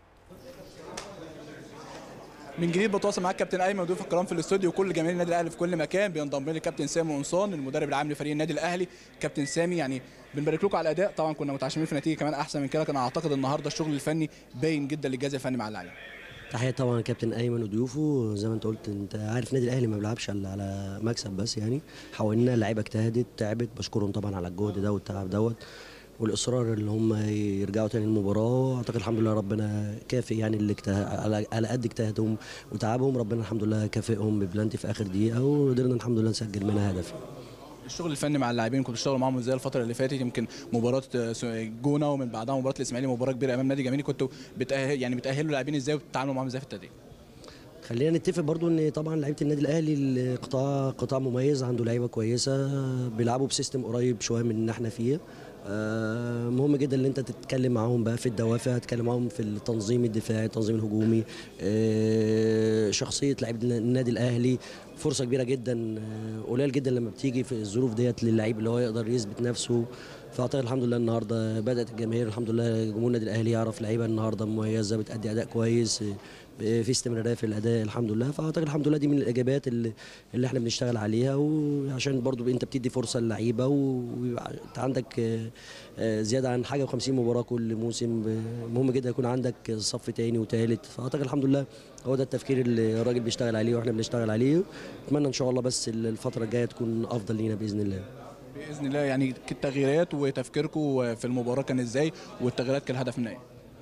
من جديد بتواصل معاك كابتن ايمن وضيوف الكرام في الاستوديو وكل جماهير النادي الاهلي في كل مكان بينضم لي كابتن سامي قنصان المدرب العام لفريق النادي الاهلي كابتن سامي يعني بنبارك لكم على الاداء طبعا كنا متعشمين في نتيجه كمان احسن من كده كان اعتقد النهارده الشغل الفني باين جدا للجهاز الفني مع اللعيبه تحية طبعا كابتن ايمن وضيوفه زي ما انت قلت انت عارف النادي الاهلي ما بيلعبش الا على مكسب بس يعني حاولنا اللعيبه اجتهدت تعبت بشكرهم طبعا على الجهد ده والتعب دوت والاصرار اللي هم يرجعوا تاني المباراه اعتقد الحمد لله ربنا كافئ يعني اللي اجتهد على على قد اجتهادهم وتعبهم ربنا الحمد لله كافئهم ببلانتي في اخر دقيقه وقدرنا الحمد لله نسجل منها هدف الشغل الفني مع اللاعبين كنتوا بتشتغلوا معاهم ازاي الفتره اللي فاتت يمكن مباراه جونه ومن بعدها مباراه الاسماعيلي مباراه كبيره امام نادي جماهيري كنتوا بتأهل يعني بتاهلوا اللاعبين ازاي وبتتعاملوا معاهم ازاي في التدريب خلينا نتفق برضو ان طبعا لعيبه النادي الاهلي القطاع قطاع مميز عنده لعيبه كويسه بيلعبوا بسيستم قريب شويه من اللي احنا فيه آه، مهم جدا ان انت تتكلم معاهم بقى في الدوافع تتكلم معاهم في التنظيم الدفاعي التنظيم الهجومي آه، شخصيه لعيبه النادي الاهلي فرصه كبيره جدا آه، قليل جدا لما بتيجي في الظروف ديت للعيب اللي هو يقدر يثبت نفسه فاعتقد الحمد لله النهارده بدات الجماهير الحمد لله جمهور النادي الاهلي يعرف لعيبه النهارده مميزه بتادي اداء كويس في استمراريه في الاداء الحمد لله فاعتقد الحمد لله دي من الاجابات اللي, اللي احنا بنشتغل عليها وعشان برضو انت بتدي فرصه للعيبه وانت عندك آه، آه، زياده عن حاجه و50 مباراه كل موسم آه، مهم جدا يكون عندك صف تاني وتالت فاعتقد الحمد لله هو ده التفكير اللي الراجل بيشتغل عليه واحنا بنشتغل عليه اتمنى ان شاء الله بس الفتره الجايه تكون افضل لينا باذن الله باذن الله يعني التغييرات وتفكيركم في المباراه كان ازاي والتغييرات كان الهدف منها ايه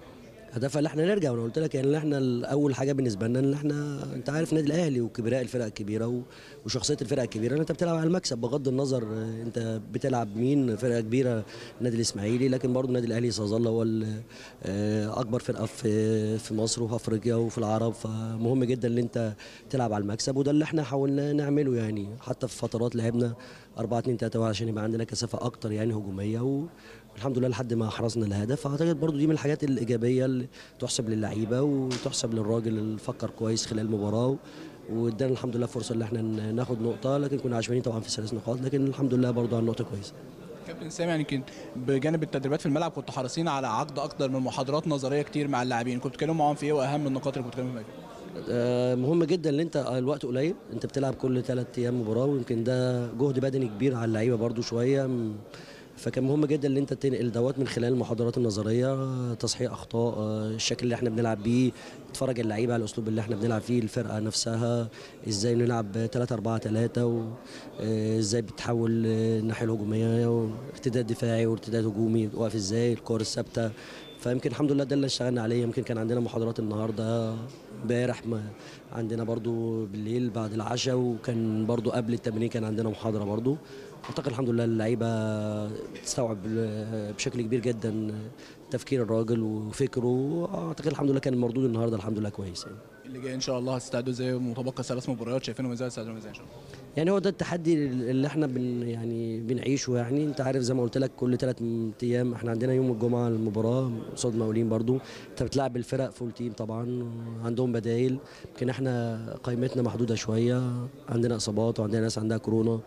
هدفها ان احنا نرجع وانا قلت لك يعني ان احنا اول حاجه بالنسبه لنا ان احنا انت عارف النادي الاهلي وكبراء الفرق الكبيره و- وشخصيه الفرق الكبيره ان انت بتلعب على المكسب بغض النظر آه، انت بتلعب مين فرقه كبيره النادي الاسماعيلي لكن برضه النادي الاهلي سيظل هو ال- آه، اكبر فرقه في في مصر وفي افريقيا وفي العرب فمهم جدا ان انت تلعب على المكسب وده اللي احنا حاولنا نعمله يعني حتى في فترات لعبنا 4 2 3 عشان يبقى عندنا كثافه اكتر يعني هجوميه و الحمد لله لحد ما حرزنا الهدف فاعتقد برضو دي من الحاجات الايجابيه اللي تحسب للعيبه وتحسب للراجل اللي فكر كويس خلال المباراه وادانا الحمد لله فرصه ان احنا ن- ناخد نقطه لكن كنا عشمانين طبعا في ثلاث نقاط لكن الحمد لله برضو على النقطه كويسه كابتن سامي يعني يمكن بجانب التدريبات في الملعب كنتوا حريصين على عقد اكتر من محاضرات نظريه كتير مع اللاعبين كنتوا بتتكلموا معاهم في ايه واهم النقاط اللي كنتوا بتتكلموا فيها آه، مهم جدا ان انت الوقت قليل انت بتلعب كل ثلاث ايام مباراه ويمكن ده جهد بدني كبير على اللعيبه برضو شويه م- فكان مهم جدا ان انت تنقل دوت من خلال المحاضرات النظريه آه، تصحيح اخطاء آه، الشكل اللي احنا بنلعب بيه تفرج اللعيبه على الاسلوب اللي احنا بنلعب فيه الفرقه نفسها ازاي نلعب 3 4 3 وازاي بتحول آه، الناحيه الهجوميه وارتداد دفاعي وارتداد هجومي واقف ازاي الكور الثابته فيمكن الحمد لله ده اللي اشتغلنا عليه يمكن كان عندنا محاضرات النهارده امبارح ما عندنا برضو بالليل بعد العشاء وكان برضو قبل التمرين كان عندنا محاضره برضو اعتقد الحمد لله اللعيبه تستوعب بشكل كبير جدا تفكير الراجل وفكره واعتقد الحمد لله كان المردود النهارده الحمد لله كويس يعني. اللي جاي ان شاء الله هتستعدوا ازاي متبقى ثلاث مباريات شايفينهم ازاي هتستعدوا ازاي ان شاء الله يعني هو ده التحدي اللي احنا بن يعني بنعيشه يعني انت عارف زي ما قلت لك كل ثلاث ايام احنا عندنا يوم الجمعه المباراه قصاد مقاولين برضو انت بتلعب الفرق فول تيم طبعا عندهم بدايل يمكن احنا قائمتنا محدوده شويه عندنا اصابات وعندنا ناس عندها كورونا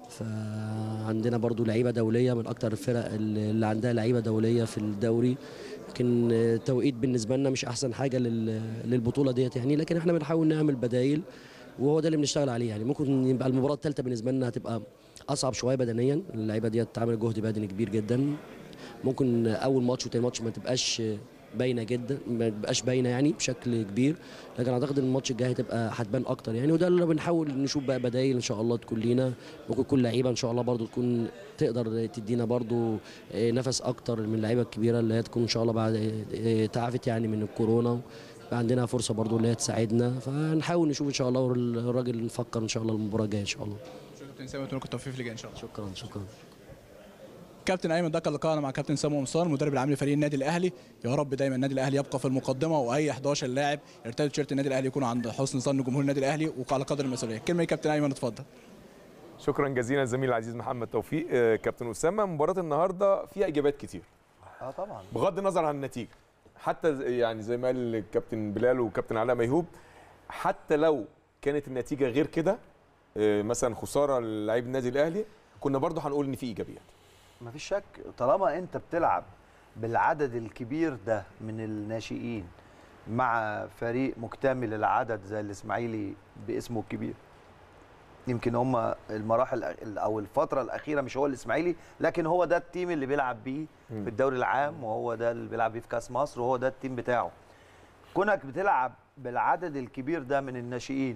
فعندنا برضو لعيبه دوليه من اكتر الفرق اللي عندها لعيبه دوليه في الدوري يمكن التوقيت بالنسبه لنا مش احسن حاجه لل- للبطوله ديت يعني لكن احنا بنحاول نعمل بدايل وهو ده اللي بنشتغل عليه يعني ممكن يبقى المباراه الثالثه بالنسبه لنا هتبقى اصعب شويه بدنيا اللعيبه ديت عملت جهد بدني كبير جدا ممكن اول ماتش وتاني ماتش ما تبقاش باينه جدا ما تبقاش باينه يعني بشكل كبير لكن اعتقد ان الماتش الجاي هتبقى هتبان اكتر يعني وده اللي بنحاول نشوف بقى بدايل ان شاء الله تكون لينا ممكن كل لعيبه ان شاء الله برضو تكون تقدر تدينا برضو آه، نفس اكتر من اللعيبه الكبيره اللي هي تكون ان شاء الله بعد آه، تعافت يعني من الكورونا يبقى عندنا فرصه برضو اللي هي تساعدنا فنحاول نشوف ان شاء الله والراجل نفكر ان شاء الله المباراه الجايه ان شاء الله شكرا كابتن سامي ونتمنى لكم التوفيق في اللي جاي ان شاء الله شكرا شكرا كابتن ايمن ده كان لقاءنا مع كابتن سامي قمصان المدرب العام لفريق النادي الاهلي يا رب دايما النادي الاهلي يبقى في المقدمه واي 11 لاعب يرتدي تيشيرت النادي الاهلي يكونوا عند حسن ظن جمهور النادي الاهلي وعلى قدر المسؤوليه كلمه إيه كابتن ايمن اتفضل شكرا جزيلا زميلي العزيز محمد توفيق آه، كابتن اسامه مباراه النهارده فيها اجابات كتير اه طبعا بغض النظر عن النتيجه حتى ز- يعني زي ما قال الكابتن بلال وكابتن علاء ميهوب حتى لو كانت النتيجه غير كده آه، مثلا خساره للاعيب النادي الاهلي كنا برضه هنقول ان في ايجابيات ما فيش شك طالما انت بتلعب بالعدد الكبير ده من الناشئين مع فريق مكتمل العدد زي الاسماعيلي باسمه الكبير يمكن هم المراحل الأ- او الفتره الاخيره مش هو الاسماعيلي لكن هو ده التيم اللي بيلعب بيه في الدوري العام وهو ده اللي بيلعب بيه في كاس مصر وهو ده التيم بتاعه كونك بتلعب بالعدد الكبير ده من الناشئين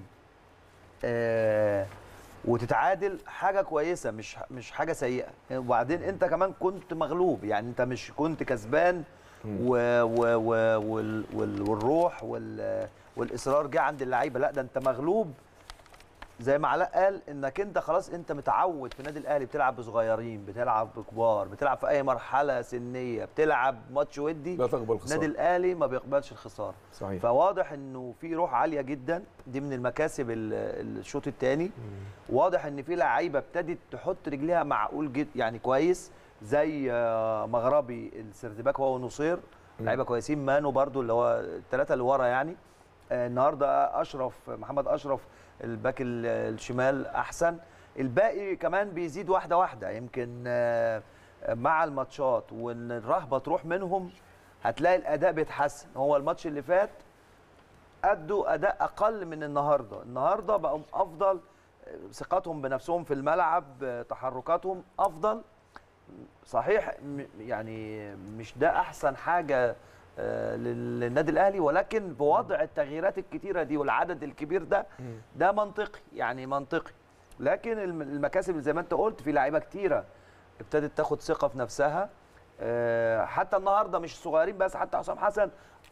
آه وتتعادل حاجه كويسه مش مش حاجه سيئه وبعدين انت كمان كنت مغلوب يعني انت مش كنت كسبان و و و وال وال والروح وال والاصرار جه عند اللعيبه لا ده انت مغلوب زي ما علاء قال انك انت خلاص انت متعود في النادي الاهلي بتلعب بصغيرين بتلعب بكبار بتلعب في اي مرحله سنيه بتلعب ماتش ودي لا تقبل خساره النادي الاهلي ما بيقبلش الخساره صحيح فواضح انه في روح عاليه جدا دي من المكاسب ال- الشوط الثاني واضح ان في لعيبه ابتدت تحط رجليها معقول جدا يعني كويس زي آه، مغربي السردباك هو ونصير لعيبه كويسين مانو برضو اللي هو الثلاثه اللي ورا يعني آه، النهارده اشرف محمد اشرف الباك ال- الشمال احسن الباقي كمان بيزيد واحده واحده يمكن آه، مع الماتشات وان الرهبه تروح منهم هتلاقي الاداء بيتحسن هو الماتش اللي فات ادوا اداء اقل من النهارده النهارده بقوا افضل ثقتهم بنفسهم في الملعب تحركاتهم افضل صحيح م- يعني مش ده احسن حاجه آه، لل- للنادي الاهلي ولكن بوضع التغييرات الكتيره دي والعدد الكبير ده ده منطقي يعني منطقي لكن الم- المكاسب زي ما انت قلت في لعيبه كتيره ابتدت تاخد ثقه في نفسها آه، حتى النهارده مش صغيرين بس حتى حسام حسن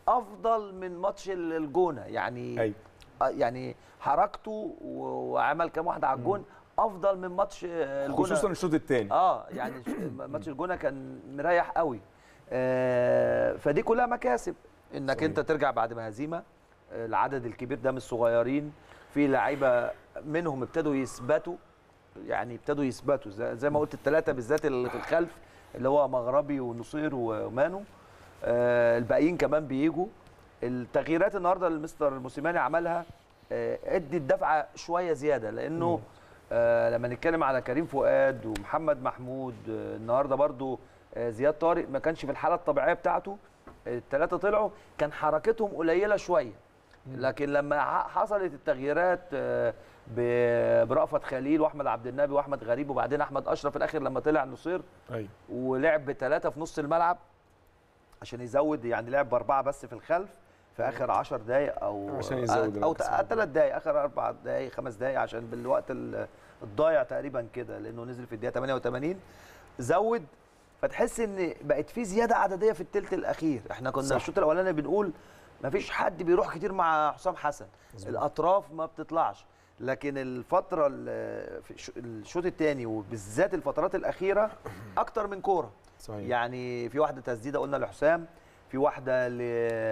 افضل من ماتش ال- الجونه يعني ايوه آه، يعني حركته و- وعمل كام واحده على الجون افضل من ماتش آه، الجونه خصوصا الشوط الثاني اه يعني ش- ماتش الجونه كان مريح قوي آه فدي كلها مكاسب انك صحيح. انت ترجع بعد ما هزيمه آه، العدد الكبير ده من الصغيرين في لعيبه منهم ابتدوا يثبتوا يعني ابتدوا يثبتوا زي, زي ما قلت الثلاثه بالذات اللي في الخلف اللي هو مغربي ونصير ومانو آه الباقيين كمان بيجوا التغييرات النهارده اللي مستر موسيماني عملها آه، ادت دفعه شويه زياده لانه آه لما نتكلم على كريم فؤاد ومحمد محمود آه النهارده برضو آه زياد طارق ما كانش في الحاله الطبيعيه بتاعته الثلاثه طلعوا كان حركتهم قليله شويه لكن لما ح- حصلت التغييرات آه، ب- برأفت خليل واحمد عبد النبي واحمد غريب وبعدين احمد اشرف في الاخر لما طلع نصير ايوه ولعب بثلاثه في نص الملعب عشان يزود يعني لعب باربعه بس في الخلف في اخر 10 دقائق او عشان يزود او الوقت. ثلاث دقائق اخر اربع دقائق خمس دقائق عشان بالوقت ال- الضايع تقريبا كده لانه نزل في الدقيقه 88 زود فتحس ان بقت في زياده عدديه في الثلث الاخير احنا كنا صح. الشوط الاولاني بنقول ما فيش حد بيروح كتير مع حسام حسن الاطراف ما بتطلعش لكن الفتره ال- في الش- الشوط الثاني وبالذات الفترات الاخيره اكتر من كوره صحيح يعني في واحده تسديده قلنا لحسام في واحده ل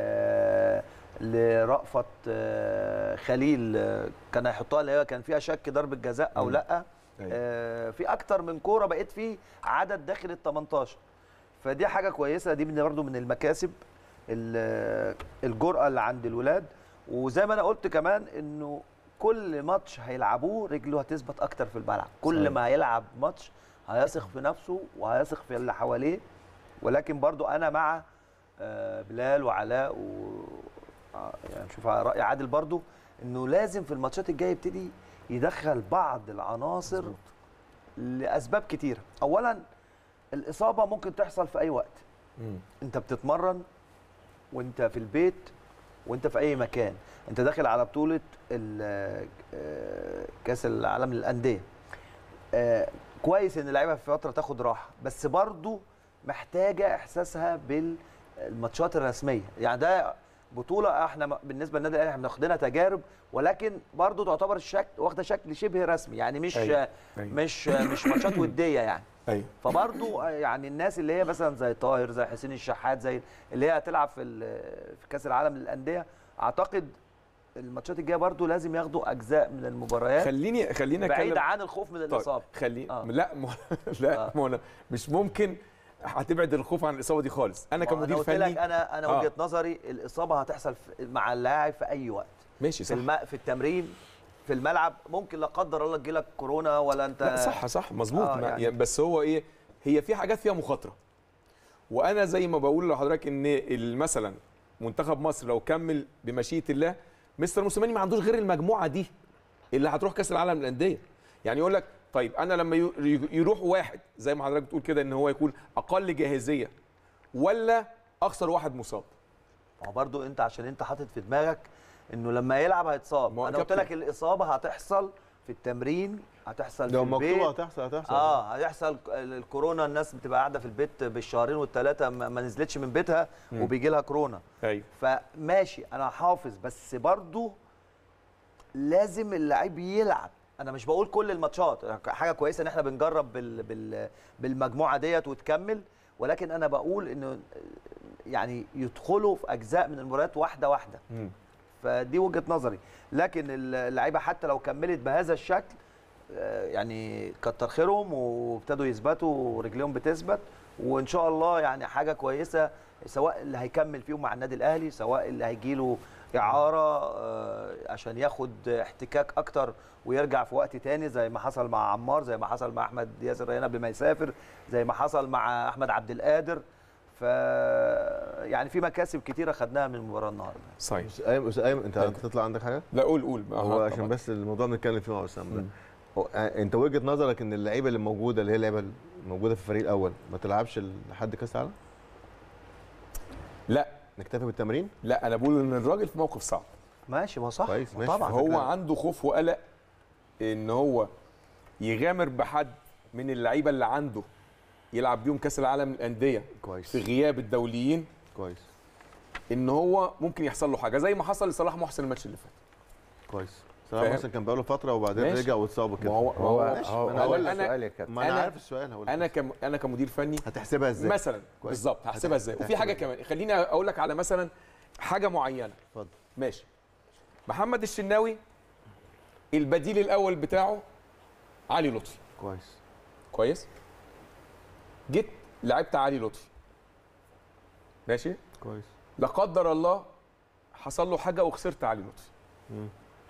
لرأفت آه، خليل آه، كان هيحطها اللي هي كان فيها شك ضربه جزاء او مم. لا أيوة. آه، في اكتر من كوره بقيت في عدد داخل ال 18 فدي حاجه كويسه دي من برضه من المكاسب ال- الجرأه اللي عند الولاد وزي ما انا قلت كمان انه كل ماتش هيلعبوه رجله هتثبت اكتر في الملعب كل صحيح. ما هيلعب ماتش هيثق في نفسه وهيثق في اللي حواليه ولكن برضو انا مع آه، بلال وعلاء و آه، يعني شوف راي عادل برضو انه لازم في الماتشات الجايه يبتدي يدخل بعض العناصر مظبوط. لاسباب كتيره اولا الاصابه ممكن تحصل في اي وقت مم. انت بتتمرن وانت في البيت وانت في اي مكان انت داخل على بطوله ال- آه، كاس العالم للانديه آه، كويس ان اللعيبه في فتره تاخد راحه بس برضو محتاجه احساسها بالماتشات الرسميه يعني ده بطوله احنا م- بالنسبه للنادي الاهلي احنا واخدينها تجارب ولكن برضو تعتبر الشكل واخده شكل شبه رسمي يعني مش أيوة، أيوة. مش مش ماتشات وديه يعني ايوه فبرضو يعني الناس اللي هي مثلا زي طاهر زي حسين الشحات زي اللي هي هتلعب في ال- في كاس العالم للانديه اعتقد الماتشات الجايه برضو لازم ياخدوا اجزاء من المباريات خليني خليني بعيد اتكلم عن الخوف من طيب الاصابه خلي آه. لا م... لا آه. ما أنا مش ممكن هتبعد الخوف عن الاصابه دي خالص انا ما انا كمدير قلت لك فني انا انا آه. وجهه نظري الاصابه هتحصل في- مع اللاعب في اي وقت ماشي في صح الم... في التمرين في الملعب ممكن لا قدر الله تجيلك كورونا ولا انت لا صح صح مظبوط آه، ما- يعني. يعني بس هو ايه هي في حاجات فيها مخاطره وانا زي ما بقول لحضرتك ان ال- مثلا منتخب مصر لو كمل بمشيئه الله مستر موسيماني ما عندوش غير المجموعه دي اللي هتروح كاس العالم للانديه يعني يقول لك طيب انا لما يو- يروح واحد زي ما حضرتك بتقول كده ان هو يكون اقل جاهزيه ولا اخسر واحد مصاب ما هو برضه انت عشان انت حاطط في دماغك انه لما يلعب هيتصاب ما هو انا قلت كابتن. لك الاصابه هتحصل في التمرين هتحصل في لو البيت مكتوبه هتحصل هتحصل اه هيحصل الكورونا الناس بتبقى قاعده في البيت بالشهرين والثلاثه ما ما نزلتش من بيتها مم. وبيجي لها كورونا ايوه فماشي انا حافظ بس برضو لازم اللعيب يلعب انا مش بقول كل الماتشات حاجه كويسه ان احنا بنجرب بال بال بالمجموعه ديت وتكمل ولكن انا بقول انه يعني يدخلوا في اجزاء من المباريات واحده واحده مم. فدي وجهه نظري لكن اللعيبه حتى لو كملت بهذا الشكل آه، يعني كتر خيرهم وابتدوا يثبتوا ورجليهم بتثبت وان شاء الله يعني حاجه كويسه سواء اللي هيكمل فيهم مع النادي الاهلي سواء اللي هيجي له اعاره آه، عشان ياخد احتكاك اكتر ويرجع في وقت تاني زي ما حصل مع عمار زي ما حصل مع احمد ياسر ريان قبل ما يسافر زي ما حصل مع احمد عبد القادر ف يعني في مكاسب كتيره خدناها من المباراه النهارده صحيح أستاذ ايمن أستاذ ايمن انت هتطلع عندك حاجه؟ لا قول قول هو آه، عشان طبعاً. بس الموضوع بنتكلم فيه مع اسامه ده مم. هو آه، انت وجهه نظرك ان اللعيبه اللي موجوده اللي هي اللعيبه الموجوده في الفريق الاول ما تلعبش لحد كاس العالم؟ لا نكتفي بالتمرين؟ لا انا بقول ان الراجل في موقف صعب ماشي ما صح كويس، ما ماشي. طبعا هو فكرة. عنده خوف وقلق ان هو يغامر بحد من اللعيبه اللي عنده يلعب بيهم كاس العالم للانديه كويس في غياب الدوليين كويس ان هو ممكن يحصل له حاجه زي ما حصل لصلاح محسن الماتش اللي فات كويس صلاح فاهم؟ محسن كان بقاله فتره وبعدين ماشي. رجع واتصاب كده ما هو- هو ماشي، هو ما انا هو هقول ده لك أنا- السؤال يا كابتن ما انا أنا- عارف السؤال هقول لك. انا كم انا كمدير فني هتحسبها ازاي مثلا كويس. بالظبط هحسبها ازاي وفي هتحسبها حاجه إزاي؟ كمان خليني اقول لك على مثلا حاجه معينه اتفضل ماشي محمد الشناوي البديل الاول بتاعه علي لطفي كويس كويس جيت لعبت علي لطفي ماشي كويس لا قدر الله حصل له حاجه وخسرت علي لطفي مم.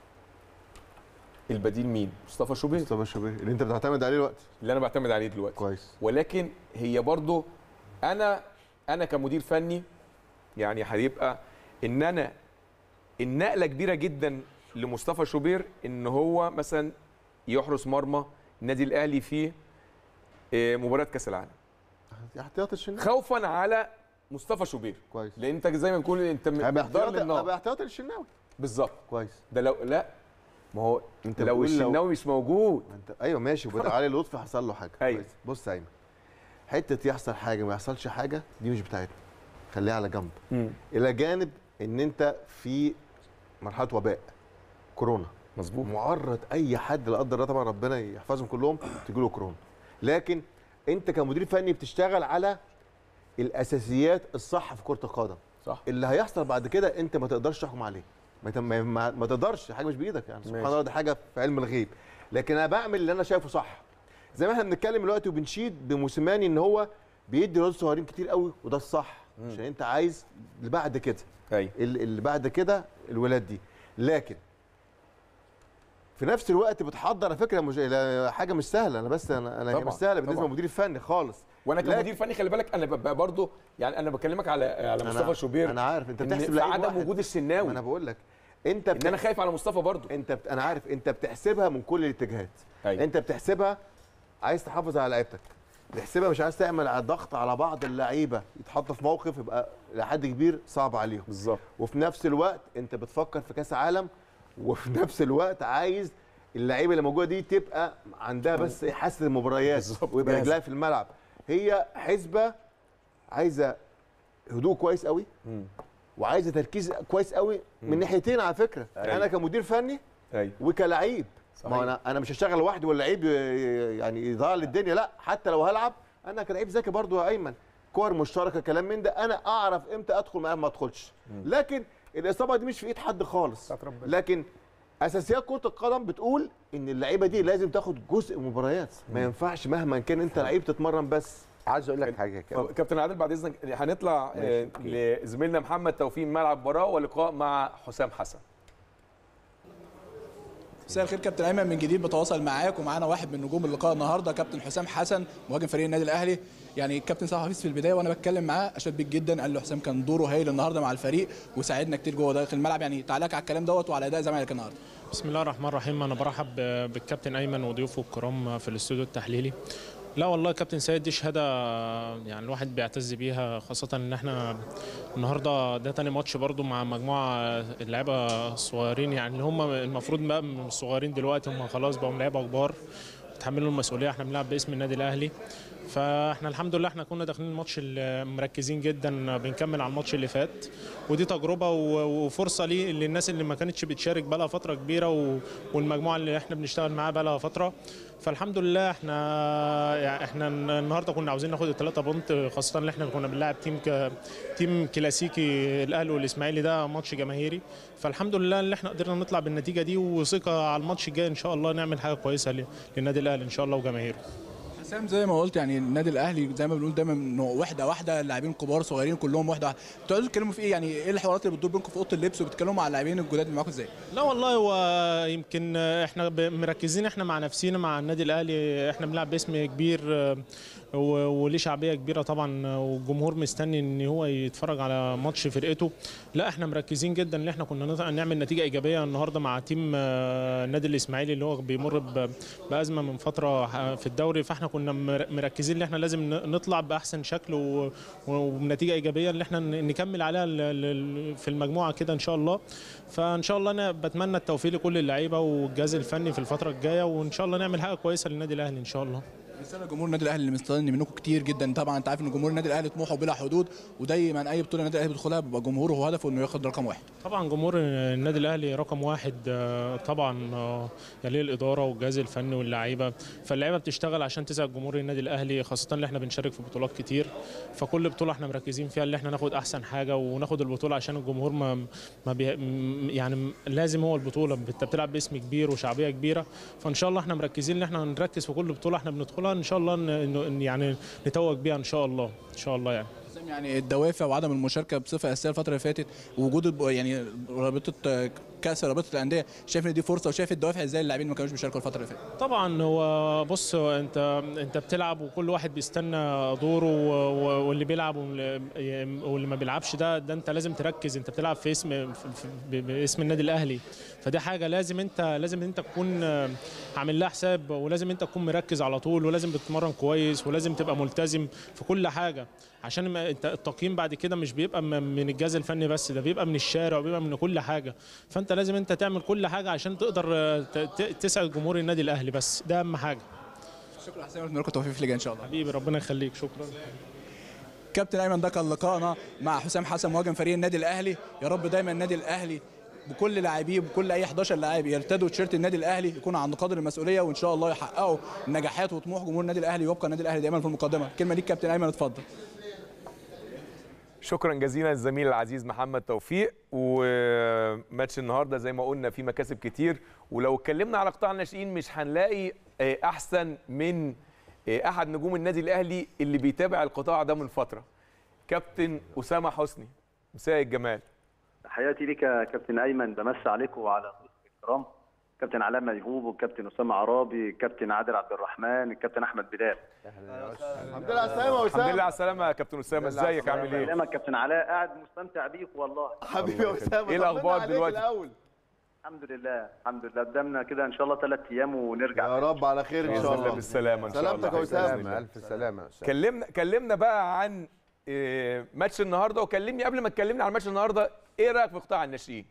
البديل مين مصطفى شوبير مصطفى شوبير اللي انت بتعتمد عليه دلوقتي اللي انا بعتمد عليه دلوقتي كويس ولكن هي برضو انا انا كمدير فني يعني هيبقى ان انا النقله كبيره جدا لمصطفى شوبير ان هو مثلا يحرس مرمى النادي الاهلي في آه، مباراه كاس العالم احتياط الشناوي خوفا على مصطفى شوبير كويس لان انت زي ما بتقول انت هيبقى مقدار احتياط للنار هيبقى احتياط الشناوي بالظبط كويس ده لو لا ما هو انت لو بتقول الشناوي مش موجود ما انت ايوه ماشي وبدا علي لطفي حصل له حاجه أيوة. كويس. بص يا ايمن حته يحصل حاجه ما يحصلش حاجه دي مش بتاعتنا خليها على جنب الى جانب ان انت في مرحله وباء كورونا مظبوط معرض اي حد لا قدر الله طبعا ربنا يحفظهم كلهم تجي له كورونا لكن انت كمدير فني بتشتغل على الاساسيات الصح في كره القدم صح اللي هيحصل بعد كده انت ما تقدرش تحكم عليه ما, ت- ما, ما, ما تقدرش حاجه مش بايدك يعني سبحان ماشي. الله دي حاجه في علم الغيب لكن انا بعمل اللي انا شايفه صح زي ما احنا بنتكلم دلوقتي وبنشيد بموسيماني ان هو بيدي ولاد صغيرين كتير قوي وده الصح عشان انت عايز اللي بعد كده ايوه ال- اللي بعد كده الولاد دي لكن في نفس الوقت بتحضر على فكره مش لا- حاجه مش سهله انا بس انا انا طبعاً، مش سهله بالنسبه طبعاً. للمدير الفني خالص وانا لكن- كمدير فني خلي بالك انا ببقى برضه يعني انا بكلمك على على مصطفى شوبير انا عارف انت إن بتحسب في لعيب عدم واحد. وجود الشناوي ما انا بقول لك انت ان انا خايف على مصطفى برضه انت بت... انا عارف انت بتحسبها من كل الاتجاهات أيوة. انت بتحسبها عايز تحافظ على لعيبتك بتحسبها مش عايز تعمل على ضغط على بعض اللعيبه يتحطوا في موقف يبقى لحد كبير صعب عليهم بالظبط وفي نفس الوقت انت بتفكر في كاس عالم وفي نفس الوقت عايز اللعيبه اللي موجوده دي تبقى عندها بس حاسه المباريات بالظبط، ويبقى جاهزة. رجلها في الملعب هي حسبه عايزه هدوء كويس قوي مم. وعايزه تركيز كويس قوي من ناحيتين على فكره أيوة. انا كمدير فني ايوه وكلعيب صحيح. ما انا انا مش هشتغل لوحدي واللعيب ي- يعني يضيع لي الدنيا لا حتى لو هلعب انا كلعيب ذكي برضو يا ايمن كور مشتركه كلام من ده انا اعرف امتى ادخل معاه ما ادخلش لكن الاصابه دي مش في ايد حد خالص بتاعت ربنا. لكن اساسيات كره القدم بتقول ان اللعيبه دي لازم تاخد جزء من المباريات ما ينفعش مهما كان انت لعيب تتمرن بس عايز اقول لك حاجه كده طب كابتن عادل بعد اذنك هنطلع آه، لزميلنا محمد توفيق ملعب مباراه ولقاء مع حسام حسن مساء الخير كابتن ايمن من جديد بتواصل معاك ومعانا واحد من نجوم اللقاء النهارده كابتن حسام حسن مهاجم فريق النادي الاهلي يعني الكابتن صلاح حفيظ في البدايه وانا بتكلم معاه اشاد بيك جدا قال له حسام كان دوره هايل النهارده مع الفريق وساعدنا كتير جوه داخل الملعب يعني تعليقك على الكلام دوت وعلى اداء زمايلك النهارده بسم الله الرحمن الرحيم انا برحب ب- بالكابتن ايمن وضيوفه الكرام في الاستوديو التحليلي لا والله كابتن سيد دي شهاده يعني الواحد بيعتز بيها خاصه ان احنا النهارده ده تاني ماتش برضو مع مجموعه اللعيبه الصغيرين يعني اللي هم المفروض بقى من الصغيرين دلوقتي هم خلاص بقوا لعيبه كبار بيتحملوا المسؤوليه احنا بنلعب باسم النادي الاهلي فاحنا الحمد لله احنا كنا داخلين الماتش ال- مركزين جدا بنكمل على الماتش اللي فات ودي تجربه و- وفرصه لي للناس اللي ما كانتش بتشارك بقى فتره كبيره و- والمجموعه اللي احنا بنشتغل معاها بقى فتره فالحمد لله احنا يعني احنا النهارده كنا عاوزين ناخد الثلاثه بونت خاصه ان احنا كنا بنلاعب تيم ك... تيم كلاسيكي الاهلي والاسماعيلي ده ماتش جماهيري فالحمد لله ان احنا قدرنا نطلع بالنتيجه دي وثقه على الماتش الجاي ان شاء الله نعمل حاجه كويسه ل- للنادي الاهلي ان شاء الله وجماهيره حسام زي ما قلت يعني النادي الاهلي زي ما بنقول دايما انه واحده واحده اللاعبين كبار صغيرين كلهم واحده واحده بتقعدوا تتكلموا في ايه يعني ايه الحوارات اللي بتدور بينكم في اوضه اللبس وبتتكلموا مع اللاعبين الجداد اللي معاكم ازاي لا والله هو يمكن احنا ب- مركزين احنا مع نفسينا مع النادي الاهلي احنا بنلعب باسم كبير اه، و- وليه شعبيه كبيره طبعا والجمهور مستني ان هو يتفرج على ماتش فرقته لا احنا مركزين جدا ان احنا كنا نط- نعمل نتيجه ايجابيه النهارده مع تيم اه، النادي الاسماعيلي اللي هو بيمر ب- بازمه من فتره ح- في الدوري فاحنا كنا مر- مركزين ان احنا لازم ن- نطلع باحسن شكل و- وبنتيجه ايجابيه اللي احنا ن- نكمل عليها ال- ال- في المجموعه كده ان شاء الله فان شاء الله انا بتمنى التوفيق لكل اللعيبه والجهاز الفني في الفتره الجايه وان شاء الله نعمل حاجه كويسه للنادي الاهلي ان شاء الله رساله جمهور النادي الاهلي اللي مستني منكم كتير جدا طبعا انت عارف ان جمهور النادي الاهلي طموحه بلا حدود ودايما اي بطوله النادي الاهلي بيدخلها بيبقى جمهوره هو هدفه انه ياخد رقم واحد طبعا جمهور النادي الاهلي رقم واحد آه، طبعا آه، يعني الاداره والجهاز الفني واللعيبه فاللعيبه بتشتغل عشان تسعد جمهور النادي الاهلي خاصه ان احنا بنشارك في بطولات كتير فكل بطوله احنا مركزين فيها اللي احنا ناخد احسن حاجه وناخد البطوله عشان الجمهور ما ما بي م- يعني لازم هو البطوله انت بتلعب باسم كبير وشعبيه كبيره فان شاء الله احنا مركزين ان احنا نركز في كل بطوله احنا بندخلها ان شاء الله ن- ن- يعني نتوج بيها ان شاء الله ان شاء الله يعني حسام، يعني الدوافع وعدم المشاركه بصفه اساسيه الفتره اللي فاتت ووجود الب- يعني رابطه كاس رابطه الانديه شايف ان دي فرصه وشايف الدوافع ازاي اللاعبين ما كانوش بيشاركوا الفتره اللي فاتت طبعا هو بص هو انت انت بتلعب وكل واحد بيستنى دوره و- و- واللي بيلعب واللي واللي ما بيلعبش ده ده انت لازم تركز انت بتلعب في اسم في- في- ب- باسم النادي الاهلي فدي حاجه لازم انت لازم انت تكون عامل لها حساب ولازم انت تكون مركز على طول ولازم تتمرن كويس ولازم تبقى ملتزم في كل حاجه عشان ما انت التقييم بعد كده مش بيبقى م- من الجهاز الفني بس ده بيبقى من الشارع وبيبقى من كل حاجه فانت لازم انت تعمل كل حاجه عشان تقدر اه، ت- ت- تسعد جمهور النادي الاهلي بس ده اهم حاجه شكرا حسام ونتمنى لكم التوفيق في الليجا ان شاء الله حبيبي ربنا يخليك شكرا كابتن ايمن ده كان لقائنا مع حسام حسن مهاجم فريق النادي الاهلي يا رب دايما النادي الاهلي بكل لاعبيه بكل اي 11 لاعب يرتدوا تيشيرت النادي الاهلي يكونوا عند قدر المسؤوليه وان شاء الله يحققوا النجاحات وطموح جمهور النادي الاهلي ويبقى النادي الاهلي دايما في المقدمه كلمه ليك كابتن ايمن اتفضل شكرا جزيلا للزميل العزيز محمد توفيق وماتش النهارده زي ما قلنا فيه مكاسب كتير ولو اتكلمنا على قطاع الناشئين مش هنلاقي آه، احسن من آه، احد نجوم النادي الاهلي اللي بيتابع القطاع ده من فتره كابتن اسامه حسني مساء الجمال تحياتي لك يا كابتن ايمن بمسي عليكم وعلى ضيوفك الكرام كابتن علاء ميهوب والكابتن اسامه عرابي الكابتن عادل عبد الرحمن الكابتن احمد بلال الحمد لله على السلامه يا الحمد لله اسامه على السلامه يا كابتن اسامه ازيك عامل ايه سلامك كابتن علاء قاعد مستمتع بيك والله حبيبي يا اسامه إيه طمنا الأخبار عليك دلوقتي؟ الاول الحمد لله الحمد لله قدامنا كده ان شاء الله ثلاث ايام ونرجع يا رب على خير ان باذن شاء الله الله بالسلامه ان شاء الله سلامتك يا بإذن أسامة. الله. الف سلامه يا أستاذ. كلمنا كلمنا بقى عن آه، ماتش النهارده وكلمني قبل ما تكلمني عن ماتش النهارده ايه رايك في قطاع الناشئين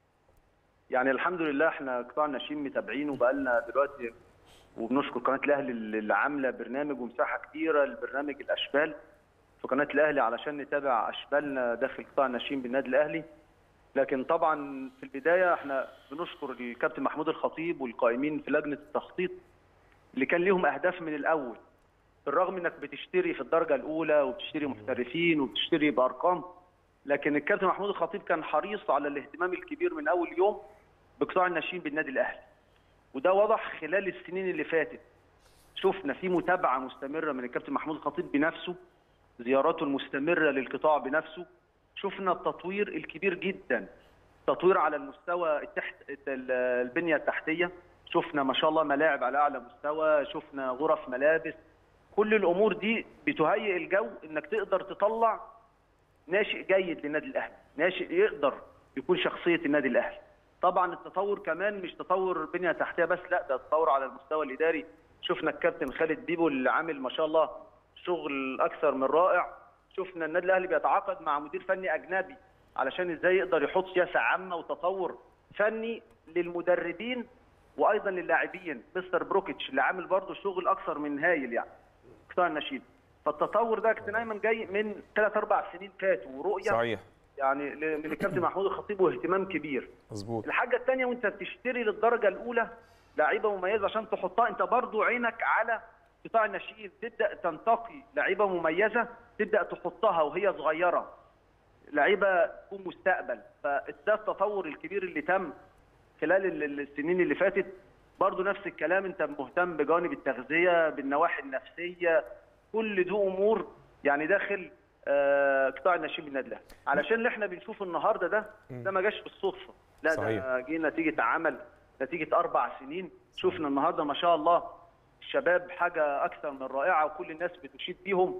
يعني الحمد لله احنا قطاع الناشئين متابعينه بقالنا دلوقتي وبنشكر قناه الاهلي اللي عامله برنامج ومساحه كبيره لبرنامج الاشبال في قناه الاهلي علشان نتابع اشبالنا داخل قطاع الناشئين بالنادي الاهلي لكن طبعا في البدايه احنا بنشكر الكابتن محمود الخطيب والقائمين في لجنه التخطيط اللي كان ليهم اهداف من الاول بالرغم انك بتشتري في الدرجه الاولى وبتشتري محترفين وبتشتري بارقام لكن الكابتن محمود الخطيب كان حريص على الاهتمام الكبير من اول يوم بقطاع الناشئين بالنادي الاهلي وده وضح خلال السنين اللي فاتت شفنا في متابعه مستمره من الكابتن محمود الخطيب بنفسه زياراته المستمره للقطاع بنفسه شفنا التطوير الكبير جدا تطوير على المستوى التحت البنيه التحتيه شفنا ما شاء الله ملاعب على اعلى مستوى شفنا غرف ملابس كل الامور دي بتهيئ الجو انك تقدر تطلع ناشئ جيد للنادي الاهلي ناشئ يقدر يكون شخصيه النادي الاهلي طبعا التطور كمان مش تطور بنيه تحتيه بس لا ده تطور على المستوى الاداري شفنا الكابتن خالد بيبو اللي عامل ما شاء الله شغل اكثر من رائع شفنا النادي الاهلي بيتعاقد مع مدير فني اجنبي علشان ازاي يقدر يحط سياسه عامه وتطور فني للمدربين وايضا للاعبين مستر بروكيتش اللي عامل برضه شغل اكثر من هايل يعني قطاع الناشئين فالتطور ده كابتن ايمن جاي من ثلاث اربع سنين فاتوا ورؤيه صحيح يعني ل- من الكابتن محمود الخطيب واهتمام كبير مظبوط الحاجه الثانيه وانت بتشتري للدرجه الاولى لعيبه مميزه عشان تحطها انت برضو عينك على قطاع الناشئين تبدا تنتقي لعيبه مميزه تبدا تحطها وهي صغيره لعيبه تكون مستقبل فده التطور الكبير اللي تم خلال ال- ال- السنين اللي فاتت برضو نفس الكلام انت مهتم بجانب التغذيه بالنواحي النفسيه كل دي امور يعني داخل آه، قطاع الناشئين بالنادي الاهلي علشان اللي احنا بنشوفه النهارده ده ده ما جاش بالصدفه لا صحيح. ده جه نتيجه عمل نتيجه اربع سنين شفنا النهارده ما شاء الله الشباب حاجه اكثر من رائعه وكل الناس بتشيد بيهم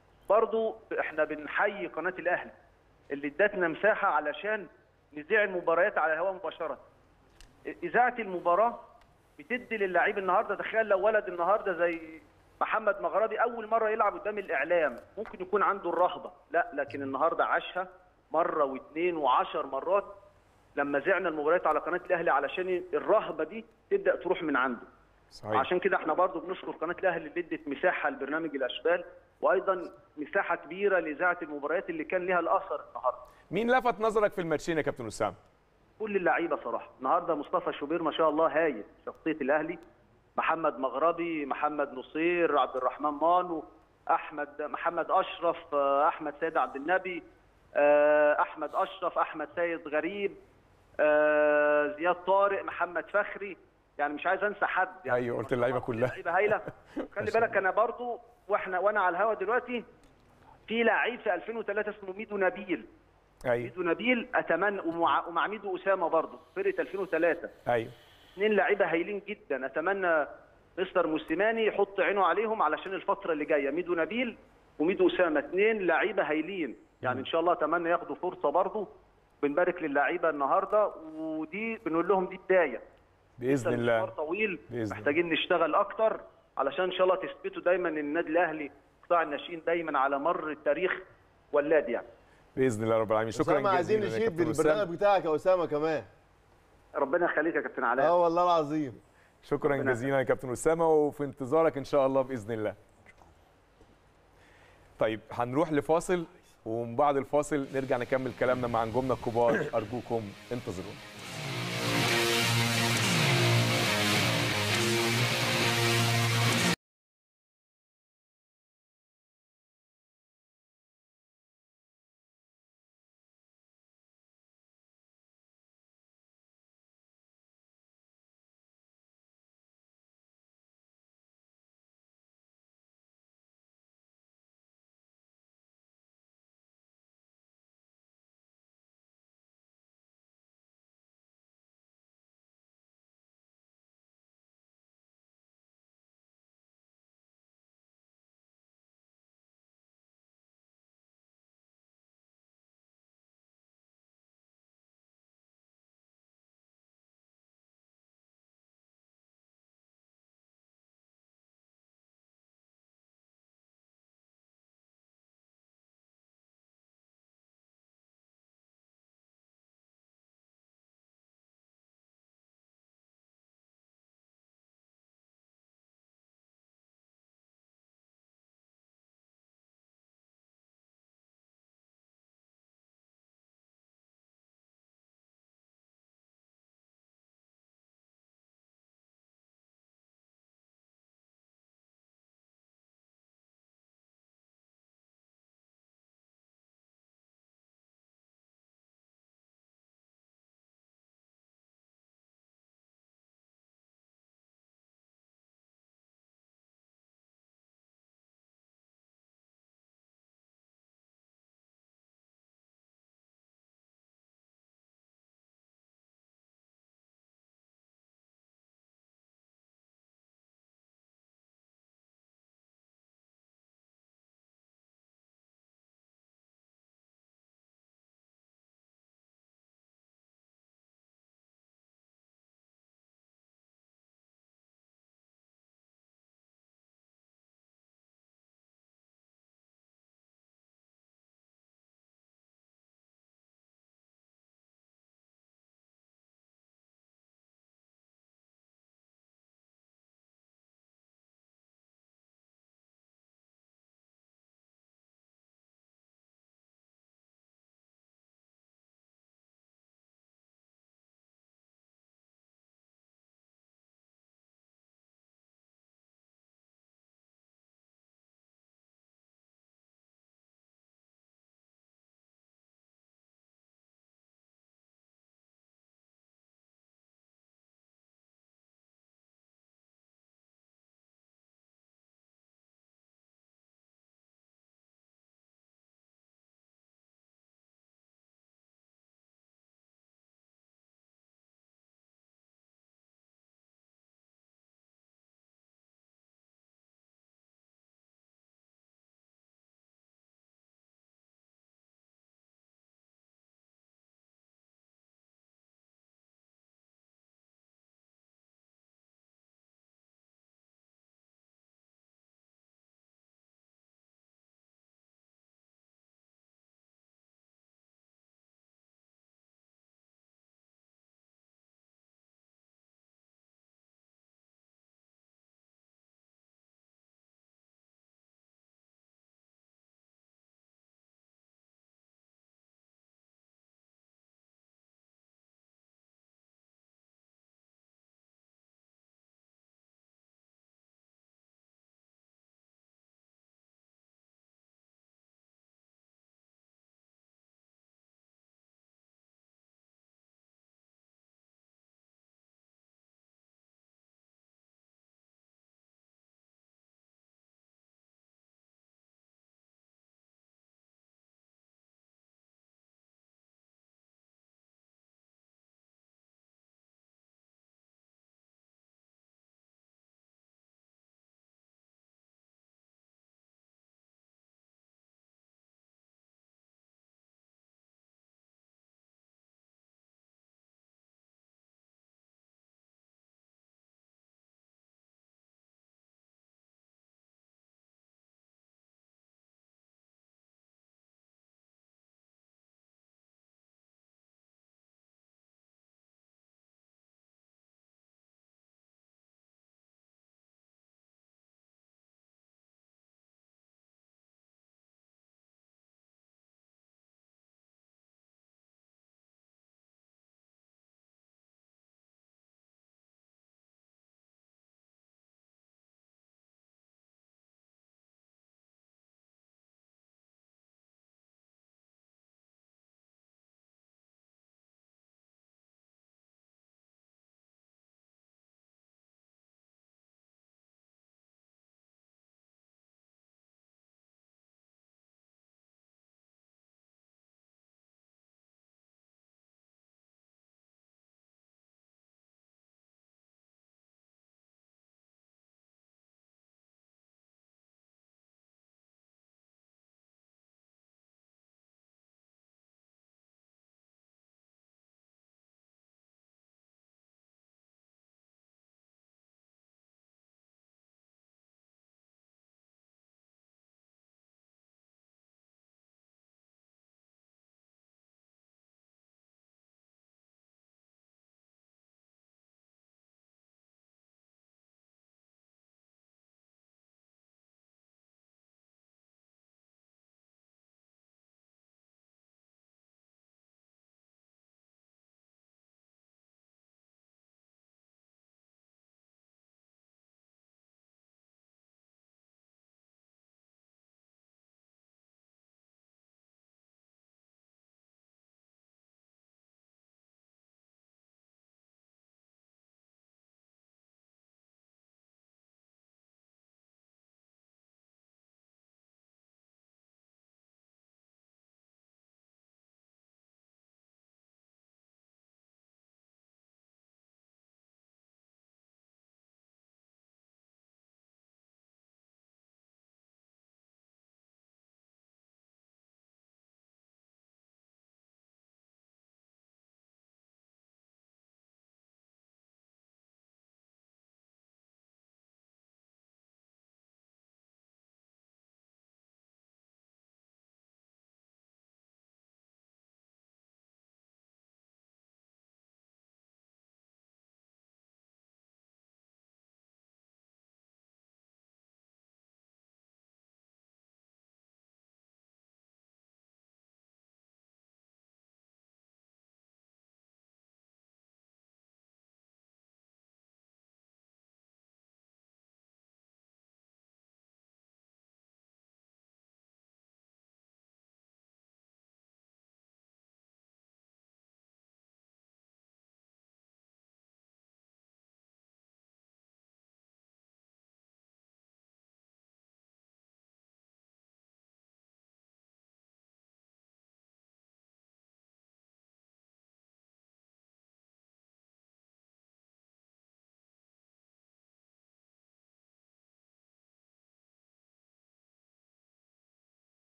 برضو احنا بنحيي قناه الاهلي اللي ادتنا مساحه علشان نذيع المباريات على الهواء مباشره اذاعه المباراه بتدي للاعيب النهارده تخيل لو ولد النهارده زي محمد مغربي اول مره يلعب قدام الاعلام ممكن يكون عنده الرهبه لا لكن النهارده عاشها مره واثنين وعشر مرات لما زعنا المباريات على قناه الاهلي علشان الرهبه دي تبدا تروح من عنده صحيح. عشان كده احنا برضو بنشكر قناه الاهلي اللي ادت مساحه لبرنامج الاشبال وايضا مساحه كبيره لاذاعه المباريات اللي كان لها الاثر النهارده مين لفت نظرك في الماتشين يا كابتن اسامه كل اللعيبه صراحه النهارده مصطفى شوبير ما شاء الله هايل شخصيه الاهلي محمد مغربي محمد نصير عبد الرحمن مانو احمد محمد اشرف آه، احمد سيد عبد النبي آه، احمد اشرف احمد سيد غريب آه، زياد طارق محمد فخري يعني مش عايز انسى حد يعني ايوه قلت اللعيبه كلها لعيبه هايله خلي بالك انا برضو واحنا وانا على الهوا دلوقتي في لعيب في 2003 اسمه ميدو نبيل ايوه ميدو نبيل اتمنى ومع, ومع ميدو اسامه برضو فرقه 2003 ايوه اثنين لعيبه هايلين جدا اتمنى مستر موسيماني يحط عينه عليهم علشان الفتره اللي جايه ميدو نبيل وميدو اسامه اثنين لعيبه هايلين يعني ان شاء الله اتمنى ياخدوا فرصه برضو بنبارك للعيبه النهارده ودي بنقول لهم دي بدايه باذن لسه الله المشوار طويل بإذن الله. محتاجين نشتغل اكتر علشان ان شاء الله تثبتوا دايما ان النادي الاهلي قطاع الناشئين دايما على مر التاريخ ولاد يعني باذن الله رب العالمين شكرا اسامه عايزين جزيلا يا نشيد كابتن أسامة. بالبرنامج بتاعك يا اسامه كمان ربنا يخليك يا كابتن علاء اه والله العظيم شكرا ربنا جزيلا يا كابتن اسامه وفي انتظارك ان شاء الله باذن الله طيب هنروح لفاصل ومن بعد الفاصل نرجع نكمل كلامنا مع نجومنا الكبار ارجوكم انتظرونا